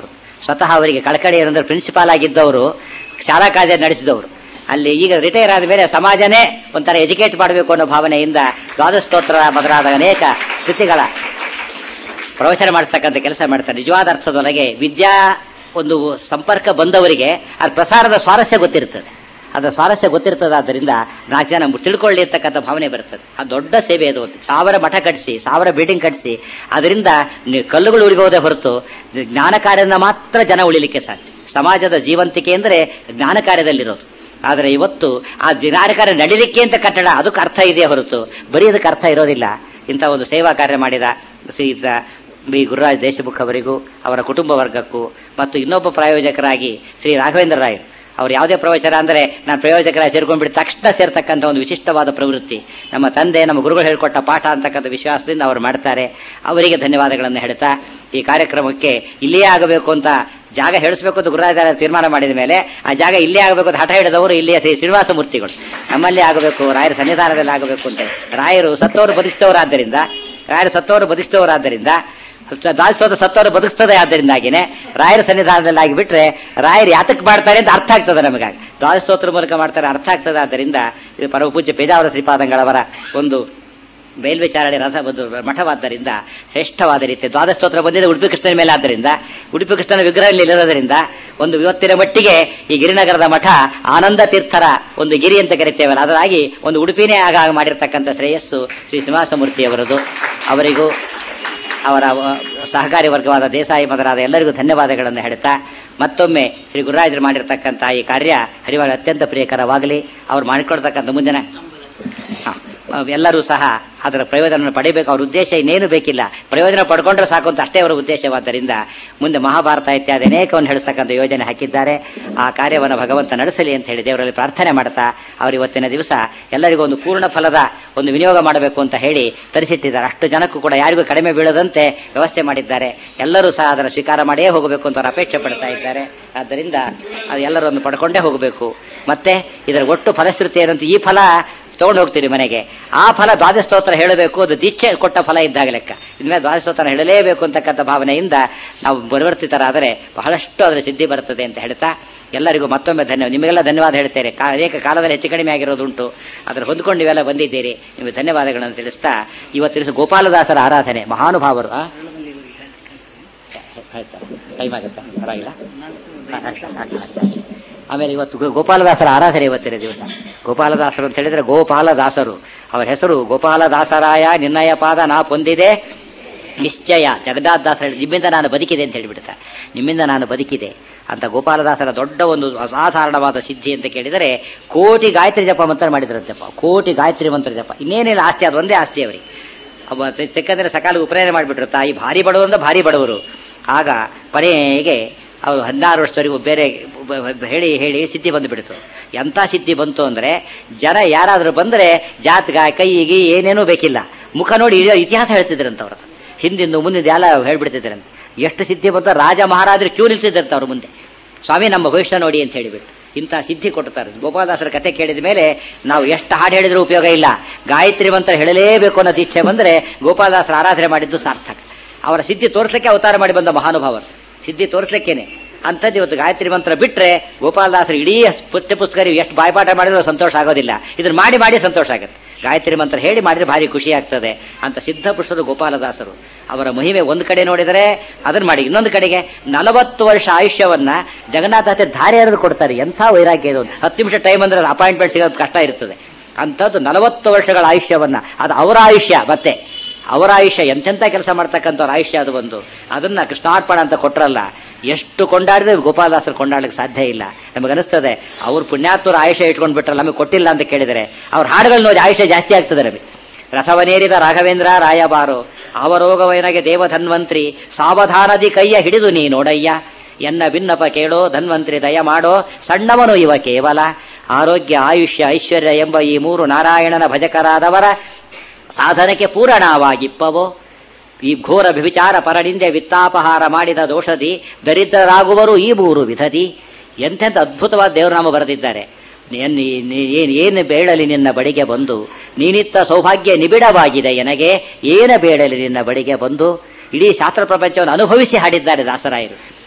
ಸ್ವತಃ ಅವರಿಗೆ ಕಳಕಳಿ ಏನಂದ್ರೆ ಪ್ರಿನ್ಸಿಪಾಲ್ ಆಗಿದ್ದವರು ಶಾಲಾ ಕಾಲೇಜ್ ನಡೆಸಿದವರು ಅಲ್ಲಿ ಈಗ ರಿಟೈರ್ ಆದ ಮೇಲೆ ಸಮಾಜನೇ ಒಂಥರ ಎಜುಕೇಟ್ ಮಾಡಬೇಕು ಅನ್ನೋ ಭಾವನೆಯಿಂದ ದ್ವಾದಶ ಸ್ತೋತ್ರ ಮೊದಲಾದ ಅನೇಕ ಕೃತಿಗಳ ಪ್ರವಚನ ಮಾಡಿಸ್ತಕ್ಕಂಥ ಕೆಲಸ ಮಾಡ್ತಾರೆ ನಿಜವಾದ ಅರ್ಥದೊಳಗೆ ವಿದ್ಯಾ ಒಂದು ಸಂಪರ್ಕ ಬಂದವರಿಗೆ ಅದು ಪ್ರಸಾರದ ಸ್ವಾರಸ್ಯ ಗೊತ್ತಿರ್ತದೆ ಅದರ ಸ್ವಾರಸ್ಯ ಗೊತ್ತಿರ್ತದಾದ್ದರಿಂದ ನಾಲ್ಕು ಜನ ತಿಳ್ಕೊಳ್ಳಿ ಅಂತಕ್ಕಂಥ ಭಾವನೆ ಬರ್ತದೆ ಅದು ದೊಡ್ಡ ಸೇವೆ ಅದು ಸಾವಿರ ಮಠ ಕಟ್ಟಿಸಿ ಸಾವಿರ ಬಿಲ್ಡಿಂಗ್ ಕಟ್ಟಿಸಿ ಅದರಿಂದ ನಿ- ಕಲ್ಲುಗಳು ಉಳಿಬೋದೇ ಹೊರತು ಜ್ಞಾನ ಕಾರ್ಯನ ಮಾತ್ರ ಜನ ಉಳಿಲಿಕ್ಕೆ ಸಾಧ್ಯ ಸಮಾಜದ ಜೀವಂತಿಕೆ ಅಂದರೆ ಜ್ಞಾನ ಕಾರ್ಯದಲ್ಲಿರೋದು ಆದರೆ ಇವತ್ತು ಆ ಜ್ಞಾನ ಕಾರ್ಯ ನಡಿಲಿಕ್ಕೆ ಅಂತ ಕಟ್ಟಡ ಅದಕ್ಕೆ ಅರ್ಥ ಇದೆಯೇ ಹೊರತು ಬರೀ ಅದಕ್ಕೆ ಅರ್ಥ ಇರೋದಿಲ್ಲ ಇಂಥ ಒಂದು ಸೇವಾ ಕಾರ್ಯ ಮಾಡಿದ ಶ್ರೀಯುತ ಬಿ ಗುರುರಾಜ್ ದೇಶಮುಖ್ ಅವರಿಗೂ ಅವರ ಕುಟುಂಬ ವರ್ಗಕ್ಕೂ ಮತ್ತು ಇನ್ನೊಬ್ಬ ಪ್ರಾಯೋಜಕರಾಗಿ ಶ್ರೀ ರಾಘವೇಂದ್ರ ರಾಯ್ ಅವ್ರು ಯಾವುದೇ ಪ್ರವಚನ ಅಂದರೆ ನಾನು ಪ್ರಯೋಜಕರಾಗಿ ಸೇರ್ಕೊಂಡ್ಬಿಟ್ಟು ತಕ್ಷಣ ಸೇರ್ತಕ್ಕಂಥ ಒಂದು ವಿಶಿಷ್ಟವಾದ ಪ್ರವೃತ್ತಿ ನಮ್ಮ ತಂದೆ ನಮ್ಮ ಗುರುಗಳು ಹೇಳ್ಕೊಟ್ಟ ಪಾಠ ಅಂತಕ್ಕಂಥ ವಿಶ್ವಾಸದಿಂದ ಅವರು ಮಾಡ್ತಾರೆ ಅವರಿಗೆ ಧನ್ಯವಾದಗಳನ್ನು ಹೇಳ್ತಾ ಈ ಕಾರ್ಯಕ್ರಮಕ್ಕೆ ಇಲ್ಲಿಯೇ ಆಗಬೇಕು ಅಂತ ಜಾಗ ಹೇಳಿಸ್ಬೇಕು ಅಂತ ಗುರುರಾಜ ತೀರ್ಮಾನ ಮಾಡಿದ ಮೇಲೆ ಆ ಜಾಗ ಇಲ್ಲೇ ಆಗಬೇಕು ಅಂತ ಹಠ ಹಿಡಿದವರು ಇಲ್ಲಿಯ ಶ್ರೀ ಶ್ರೀನಿವಾಸ ಮೂರ್ತಿಗಳು ನಮ್ಮಲ್ಲಿ ಆಗಬೇಕು ರಾಯರ ಸನ್ನಿಧಾನದಲ್ಲಿ ಆಗಬೇಕು ಅಂತ ರಾಯರು ಸತ್ತವರು ಬದುಕಿಸಿದವರಾದ್ದರಿಂದ ರಾಯರು ಸತ್ತವರು ಬದುಕಿಸಿದವರಾದ್ದರಿಂದ ದಾಸೋದ ಸತ್ತವರು ಬದುಕಿಸ್ತದೆ ಆದ್ದರಿಂದಾಗಿನೇ ರಾಯರ ಸನ್ನಿಧಾನದಲ್ಲಿ ಆಗಿಬಿಟ್ರೆ ರಾಯರು ಯಾತಕ್ಕೆ ಮಾಡ್ತಾರೆ ಅಂತ ಅರ್ಥ ಆಗ್ತದೆ ನಮಗಾಗಿ ದಾಸೋತ್ರ ಮೂಲಕ ಮಾಡ್ತಾರೆ ಅರ್ಥ ಆಗ್ತದೆ ಆದ್ದರಿಂದ ಇದು ಪರಮ ಪೂಜ್ಯ ಪೇಜಾವರ ಶ್ರೀಪಾದಂಗಳವರ ಒಂದು ಮೇಲ್ವಿಚಾರಣೆ ರಸ ಒಂದು ಮಠವಾದ್ದರಿಂದ ಶ್ರೇಷ್ಠವಾದ ರೀತಿ ದ್ವಾದಸ್ತೋತ್ರ ಬಂದಿದೆ ಉಡುಪಿ ಕೃಷ್ಣನ ಮೇಲೆ ಆದ್ದರಿಂದ ಉಡುಪಿ ಕೃಷ್ಣನ ವಿಗ್ರಹದಲ್ಲಿ ಇಲ್ಲದರಿಂದ ಒಂದು ಇವತ್ತಿನ ಮಟ್ಟಿಗೆ ಈ ಗಿರಿನಗರದ ಮಠ ಆನಂದ ತೀರ್ಥರ ಒಂದು ಗಿರಿ ಅಂತ ಕರಿತೇವಲ್ಲ ಅದರಾಗಿ ಒಂದು ಉಡುಪಿನೇ ಆಗ ಮಾಡಿರ್ತಕ್ಕಂಥ ಶ್ರೇಯಸ್ಸು ಶ್ರೀ ಶ್ರೀನಿವಾಸಮೂರ್ತಿಯವರದು ಅವರಿಗೂ ಅವರ ಅಹ್, ಸಹಕಾರಿ ವರ್ಗವಾದ ದೇಸಾಯಿ ಮೊದಲಾದ ಎಲ್ಲರಿಗೂ ಧನ್ಯವಾದಗಳನ್ನು ಹೇಳ್ತಾ ಮತ್ತೊಮ್ಮೆ ಶ್ರೀ ಗುರುರಾಜರು ಮಾಡಿರ್ತಕ್ಕಂಥ ಈ ಕಾರ್ಯ ಹರಿವಾಗ ಅತ್ಯಂತ ಪ್ರಿಯಕರವಾಗಲಿ ಅವ್ರು ಮಾಡಿಕೊಡ್ತಕ್ಕಂಥ ಮುಂದಿನ ಹಾ, ಅಹ್, ಎಲ್ಲರೂ ಸಹ ಅದರ ಪ್ರಯೋಜನ ಪಡಿಬೇಕು ಅವ್ರ ಉದ್ದೇಶ ಇನ್ನೇನು ಬೇಕಿಲ್ಲ ಪ್ರಯೋಜನ ಪಡ್ಕೊಂಡ್ರೆ ಸಾಕು ಅಂತ ಅಷ್ಟೇ ಅವರ ಉದ್ದೇಶವಾದ್ದರಿಂದ ಮುಂದೆ ಮಹಾಭಾರತ ಇತ್ಯಾದಿ ಅನೇಕವನ್ನು ಹೇಳಿಸ್ತಕ್ಕಂಥ ಯೋಜನೆ ಹಾಕಿದ್ದಾರೆ ಆ ಕಾರ್ಯವನ್ನು ಭಗವಂತ ನಡೆಸಲಿ ಅಂತ ಹೇಳಿ ದೇವರಲ್ಲಿ ಪ್ರಾರ್ಥನೆ ಮಾಡ್ತಾ ಅವರು ಇವತ್ತಿನ ದಿವಸ ಎಲ್ಲರಿಗೂ ಒಂದು ಪೂರ್ಣ ಫಲದ ಒಂದು ವಿನಿಯೋಗ ಮಾಡಬೇಕು ಅಂತ ಹೇಳಿ ತರಿಸಿಟ್ಟಿದ್ದಾರೆ ಅಷ್ಟು ಜನಕ್ಕೂ ಕೂಡ ಯಾರಿಗೂ ಕಡಿಮೆ ಬೀಳದಂತೆ ವ್ಯವಸ್ಥೆ ಮಾಡಿದ್ದಾರೆ ಎಲ್ಲರೂ ಸಹ ಅದರ ಸ್ವೀಕಾರ ಮಾಡಿಯೇ ಹೋಗಬೇಕು ಅಂತ ಅವರು ಅಪೇಕ್ಷೆ ಪಡ್ತಾ ಇದ್ದಾರೆ ಆದ್ದರಿಂದ ಅದು ಎಲ್ಲರನ್ನು ಪಡ್ಕೊಂಡೇ ಹೋಗಬೇಕು ಮತ್ತೆ ಇದರ ಒಟ್ಟು ಫಲಶ್ರುತಿ ಏನಂತ ಈ ಫಲ ತಗೊಂಡು ಹೋಗ್ತೀರಿ ಮನೆಗೆ ಆ ಫಲ ದ್ವಾದಸ್ತೋತ್ರ ಹೇಳಬೇಕು ಅದು ದೀಕ್ಷೆ ಕೊಟ್ಟ ಫಲ ಇದ್ದಾಗ ಲೆಕ್ಕ ಇನ್ಮೇಲೆ ದ್ವಾದಸ್ತೋತ್ರ ಹೇಳಲೇಬೇಕು ಅಂತಕ್ಕಂಥ ಭಾವನೆಯಿಂದ ನಾವು ಪರಿವರ್ತಿತರಾದರೆ ಬಹಳಷ್ಟು ಅದರ ಸಿದ್ಧಿ ಬರ್ತದೆ ಅಂತ ಹೇಳ್ತಾ ಎಲ್ಲರಿಗೂ ಮತ್ತೊಮ್ಮೆ ಧನ್ಯವಾದ ನಿಮಗೆಲ್ಲ ಧನ್ಯವಾದ ಹೇಳ್ತೇನೆ ಕಾ ಅನೇಕ ಕಾಲದಲ್ಲಿ ಹೆಚ್ಚು ಕಡಿಮೆ ಆಗಿರೋದುಂಟು ಅದರ ಹೊಂದ್ಕೊಂಡು ನೀವೆಲ್ಲ ಬಂದಿದ್ದೀರಿ ನಿಮಗೆ ಧನ್ಯವಾದಗಳನ್ನು ತಿಳಿಸ್ತಾ ಇವತ್ತು ತಿಳಿಸಿ ಗೋಪಾಲದಾಸರ ಆರಾಧನೆ ಮಹಾನುಭಾವರು ಆ? ಆಯ್ತಾ ಟೈಮ್ ಆಗುತ್ತಾ ಪರವಾಗಿಲ್ಲ ಹಾ, ಆಯ್ತಾ, ಆಯ್ತಾ, ಆಯ್ತಾ. ಆಮೇಲೆ ಇವತ್ತು ಗೋ- ಗೋಪಾಲದಾಸರ ಆರಾಧನೆ ಇವತ್ತಿನ ದಿವಸ ಗೋಪಾಲದಾಸರು ಅಂತ ಹೇಳಿದ್ರೆ ಗೋಪಾಲದಾಸರು ಅವರ ಹೆಸರು ಗೋಪಾಲದಾಸರಾಯ ನಿನ್ನಯ ಪಾದ ನಾ ಪೊಂದಿದೆ ನಿಶ್ಚಯ ಜಗದಾದಾಸರ ಹೇಳಿ ನಿಮ್ಮಿಂದ ನಾನು ಬದುಕಿದೆ ಅಂತ ಹೇಳಿಬಿಡ್ತಾ ನಿಮ್ಮಿಂದ ನಾನು ಬದುಕಿದೆ ಅಂತ ಗೋಪಾಲದಾಸರ ದೊಡ್ಡ ಒಂದು ಅಸಾಧಾರಣವಾದ ಸಿದ್ಧಿ ಅಂತ ಕೇಳಿದರೆ ಕೋಟಿ ಗಾಯತ್ರಿ ಜಪ ಮಂತ್ರ ಮಾಡಿದ್ರಂತೆಪ್ಪ ಕೋಟಿ ಗಾಯತ್ರಿ ಮಂತ್ರ ಜಪ ಇನ್ನೇನಿಲ್ಲ ಆಸ್ತಿ ಅದು ಒಂದೇ ಆಸ್ತಿ ಅವರಿಗೆ ಅವ ಚಿಕ್ಕಂದ್ರೆ ಸಕಾಲ ಉಪನಯನ ಮಾಡಿಬಿಟ್ರು ತಾಯಿ ಭಾರಿ ಬಡವರು ಅಂದ್ರೆ ಭಾರಿ ಬಡವರು ಆಗ ಕೊನೆಗೆ ಅವರು ಹದಿನಾರು ವರ್ಷದವರೆಗೂ ಬೇರೆ ಬ- ಬ- ಹೇಳಿ ಹೇಳಿ ಸಿದ್ಧಿ ಬಂದುಬಿಡ್ತು ಎಂಥ ಸಿದ್ಧಿ ಬಂತು ಅಂದರೆ ಜನ ಯಾರಾದರೂ ಬಂದರೆ ಜಾತಕ ಕೈಗೆ ಏನೇನೂ ಬೇಕಿಲ್ಲ ಮುಖ ನೋಡಿ ಇಡೀ ಇತಿಹಾಸ ಹೇಳ್ತಿದ್ರಂತ ಅವ್ರ ಹಿಂದಿಂದು ಮುಂದಿನ ಎಲ್ಲ ಹೇಳ್ಬಿಡ್ತಿದ್ರಂತೆ ಎಷ್ಟು ಸಿದ್ಧಿ ಬಂತು ರಾಜ ಮಹಾರಾಜರು ಕ್ಯೂ ನಿಲ್ತಿದ್ರಂತ ಅವ್ರ ಮುಂದೆ ಸ್ವಾಮಿ ನಮ್ಮ ಭವಿಷ್ಯ ನೋಡಿ ಅಂತ ಹೇಳಿಬಿಟ್ಟು ಇಂಥ ಸಿದ್ಧಿ ಕೊಡ್ತಾರೆ ಗೋಪಾಲದಾಸರ ಕತೆ ಕೇಳಿದ ಮೇಲೆ ನಾವು ಎಷ್ಟು ಹಾಡು ಹೇಳಿದ್ರೂ ಉಪಯೋಗ ಇಲ್ಲ ಗಾಯತ್ರಿ ಮಂತ್ರ ಹೇಳಲೇಬೇಕು ಅನ್ನೋ ದೀಕ್ಷೆ ಬಂದರೆ ಗೋಪಾಲದಾಸರ ಆರಾಧನೆ ಮಾಡಿದ್ದು ಸಾರ್ಥಕ ಅವರ ಸಿದ್ಧಿ ತೋರಿಸ್ಲಿಕ್ಕೆ ಅವತಾರ ಮಾಡಿ ಬಂದ ಮಹಾನುಭಾವರು ಸಿದ್ಧಿ ತೋರಿಸ್ಲಿಕ್ಕೇನೆ ಅಂಥದ್ದು ಇವತ್ತು ಗಾಯತ್ರಿ ಮಂತ್ರ ಬಿಟ್ಟರೆ ಗೋಪಾಲದಾಸರು ಇಡೀ ಪುಟ್ಟ ಪುಸ್ತಕ ಎಷ್ಟು ಬಾಯ್ಪಾಠ ಮಾಡಿದ್ರು ಸಂತೋಷ ಆಗೋದಿಲ್ಲ ಇದನ್ನ ಮಾಡಿ ಮಾಡಿ ಸಂತೋಷ ಆಗುತ್ತೆ ಗಾಯತ್ರಿ ಮಂತ್ರ ಹೇಳಿ ಮಾಡಿದ್ರೆ ಭಾರಿ ಖುಷಿ ಆಗ್ತದೆ ಅಂತ ಸಿದ್ಧ ಪುರುಷರು ಗೋಪಾಲದಾಸರು ಅವರ ಮಹಿಮೆ ಒಂದು ಕಡೆ ನೋಡಿದರೆ ಅದನ್ನ ಮಾಡಿ ಇನ್ನೊಂದು ಕಡೆಗೆ ನಲವತ್ತು ವರ್ಷ ಆಯುಷ್ಯವನ್ನ ಜಗನ್ನಾಥತೆ ಧಾರೆ ಎರೆದು ಕೊಡ್ತಾರೆ ಎಂಥ ವೈರಾಗ್ಯ ಇದು ಹತ್ತು ನಿಮಿಷ ಟೈಮ್ ಅಂದ್ರೆ ಅಪಾಯಿಂಟ್ಮೆಂಟ್ ಸಿಗೋದು ಕಷ್ಟ ಇರ್ತದೆ ಅಂಥದ್ದು ನಲವತ್ತು ವರ್ಷಗಳ ಆಯುಷ್ಯವನ್ನ ಅದು ಅವರ ಆಯುಷ್ಯ ಮತ್ತೆ ಅವರ ಆಯುಷ್ಯ ಎಂತೆಂಥ ಕೆಲಸ ಮಾಡ್ತಕ್ಕಂಥವ್ರ ಆಯುಷ್ಯ ಅದು ಒಂದು ಅದನ್ನ ಕೃಷ್ಣಾರ್ಪಣ ಅಂತ ಕೊಟ್ರಲ್ಲ ಎಷ್ಟು ಕೊಂಡಾಡಿದ್ರೆ ಗೋಪಾಲದಾಸರು ಕೊಂಡಾಡ್ಲಿಕ್ಕೆ ಸಾಧ್ಯ ಇಲ್ಲ ನಮಗನಿಸ್ತದೆ ಅವ್ರು ಪುಣ್ಯಾತ್ಮರ ಆಯುಷ್ಯ ಇಟ್ಕೊಂಡು ಬಿಟ್ರಲ್ಲ ನಮಗೆ ಕೊಟ್ಟಿಲ್ಲ ಅಂತ ಕೇಳಿದರೆ ಅವ್ರ ಹಾಡುಗಳು ನೋಡಿ ಆಯುಷ್ಯ ಜಾಸ್ತಿ ಆಗ್ತದೆ ನಮಗೆ ರಸವನೇರಿದ ರಾಘವೇಂದ್ರ ರಾಯಬಾರು ಅವರೋಗವೈನಗೆ ದೇವಧನ್ವಂತ್ರಿ ಸಾವಧಾನದಿ ಕೈಯ ಹಿಡಿದು ನೀ ನೋಡಯ್ಯ ಎನ್ನ ಭಿನ್ನಪ ಕೇಳೋ ಧನ್ವಂತ್ರಿ ದಯ ಮಾಡೋ ಸಣ್ಣವನು ಇವ ಕೇವಲ ಆರೋಗ್ಯ ಆಯುಷ್ಯ ಐಶ್ವರ್ಯ ಎಂಬ ಈ ಮೂರು ನಾರಾಯಣನ ಭಜಕರಾದವರ ಸಾಧನಕ್ಕೆ ಪೂರಣವಾಗಿಪ್ಪವೋ ಈ ಘೋರ ವ್ಯಭಿಚಾರ ಪರನಿಂದೆ ವಿತ್ತಾಪಹಾರ ಮಾಡಿದ ದೋಷದಿ ದರಿದ್ರರಾಗುವರು ಈ ಮೂರು ವಿಧದಿ ಎಂತೆಂಥ ಅದ್ಭುತವಾದ ದೇವರನಾಮ ಬರೆದಿದ್ದಾರೆ ಏನ್- ನೀ- ಏನ್- ಏನು ಬೇಡಲಿ ನಿನ್ನ ಬಳಿಗೆ ಬಂದು ನೀನಿತ್ತ ಸೌಭಾಗ್ಯ ನಿಬಿಡವಾಗಿದೆ ಎನಗೆ ಏನ ಬೇಡಲಿ ನಿನ್ನ ಬಳಿಗೆ ಬಂದು ಇಡೀ ಶಾಸ್ತ್ರ ಪ್ರಪಂಚವನ್ನು ಅನುಭವಿಸಿ ಹಾಡಿದ್ದಾರೆ ದಾಸರಾಯರು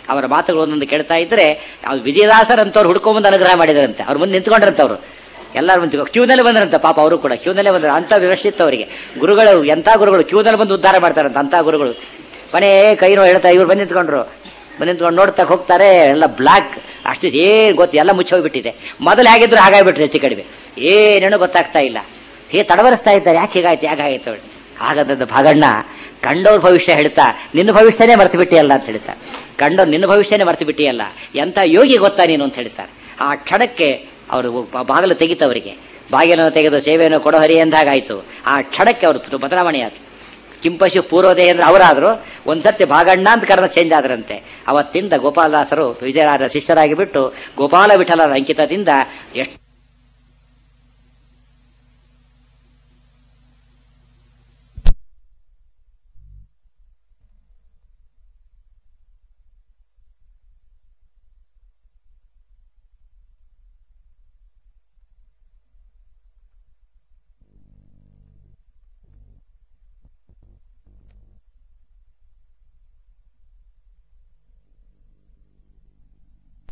ಅವರ ಮಾತುಗಳು ಒಂದೊಂದು ಕೇಳ್ತಾ ಇದ್ರೆ ಅವ್ರು ವಿಜಯದಾಸರಂತವ್ರು ಹುಡ್ಕೊಂಬಂದು ಅನುಗ್ರಹ ಮಾಡಿದಾರಂತೆ ಅವ್ರು ಮುಂದೆ ನಿಂತ್ಕೊಂಡ್ರಂತೆ ಅವರು ಎಲ್ಲರೂ ಮುಂಚೆ ಕ್ಯೂನಲ್ಲಿ ಬಂದ್ರಂತೆ ಪಾಪ ಅವರು ಕೂಡ ಕ್ಯೂನಲ್ಲೇ ಬಂದ್ರು ಅಂತ ವ್ಯವಸ್ಥಿತ ಅವರಿಗೆ ಗುರುಗಳು ಎಂಥ ಗುರುಗಳು ಕ್ಯೂನಲ್ಲಿ ಬಂದು ಉದ್ಧಾರ ಮಾಡ್ತಾರಂತ ಅಂತ ಗುರುಗಳು ಮನೆ ಕೈನೋ ಹೇಳ್ತಾ ಇವ್ರು ಬಂದು ನಿಂತ್ಕೊಂಡ್ರು ಬಂದು ನಿಂತ್ಕೊಂಡು ನೋಡ್ತಾ ಹೋಗ್ತಾರೆ ಎಲ್ಲ ಬ್ಲಾಕ್ ಅಷ್ಟು ಏನ್ ಗೊತ್ತು ಎಲ್ಲ ಮುಚ್ಚೋಗ್ಬಿಟ್ಟಿದೆ ಮೊದಲು ಹೇಗಿದ್ರು ಹಾಗಾಗ್ಬಿಟ್ರು ಹೆಚ್ಚು ಕಡಿಮೆ ಏನೇನೋ ಗೊತ್ತಾಗ್ತಾ ಇಲ್ಲ ಹೇ ತಡವರಿಸ್ತಾ ಇದ್ದಾರೆ ಯಾಕೆ ಹೀಗಾಯ್ತು ಯಾಕೆ ಆಯ್ತು ಹಾಗಾದ ಭಾಗಣ್ಣ ಕಂಡವ್ರ ಭವಿಷ್ಯ ಹೇಳ್ತಾ ನಿನ್ನ ಭವಿಷ್ಯನೇ ಮರ್ತು ಬಿಟ್ಟಿಯಲ್ಲ ಅಂತ ಹೇಳ್ತಾರೆ ಕಂಡವ್ರು ನಿನ್ನ ಭವಿಷ್ಯನೇ ಮರ್ತು ಬಿಟ್ಟಿಯಲ್ಲ ಎಂಥ ಯೋಗಿ ಗೊತ್ತಾ ನೀನು ಅಂತ ಹೇಳ್ತಾರೆ ಆ ಕ್ಷಣಕ್ಕೆ ಅವರು ಬಾಗಿಲು ತೆಗಿತವರಿಗೆ ಬಾಗಿಲನ್ನು ತೆಗೆದು ಸೇವೆಯನ್ನು ಕೊಡೋ ಹರಿ ಎಂದಾಗಾಯ್ತು ಆ ಕ್ಷಣಕ್ಕೆ ಅವರು ಬದಲಾವಣೆ ಆದ್ರು ಕಿಂಪಶು ಪೂರ್ವೋದಯ ಅಂದ್ರೆ ಅವರಾದ್ರು ಒಂದ್ಸತಿ ಭಾಗಣ್ಣ ಅಂತ ಕರೆದ ಚೇಂಜ್ ಆದ್ರಂತೆ ಅವತ್ತಿಂದ ಗೋಪಾಲದಾಸರು ವಿಜಯರಾಜ ಶಿಷ್ಯರಾಗಿ ಬಿಟ್ಟು ಗೋಪಾಲ ವಿಠಲರ ಅಂಕಿತದಿಂದ ಎಷ್ಟು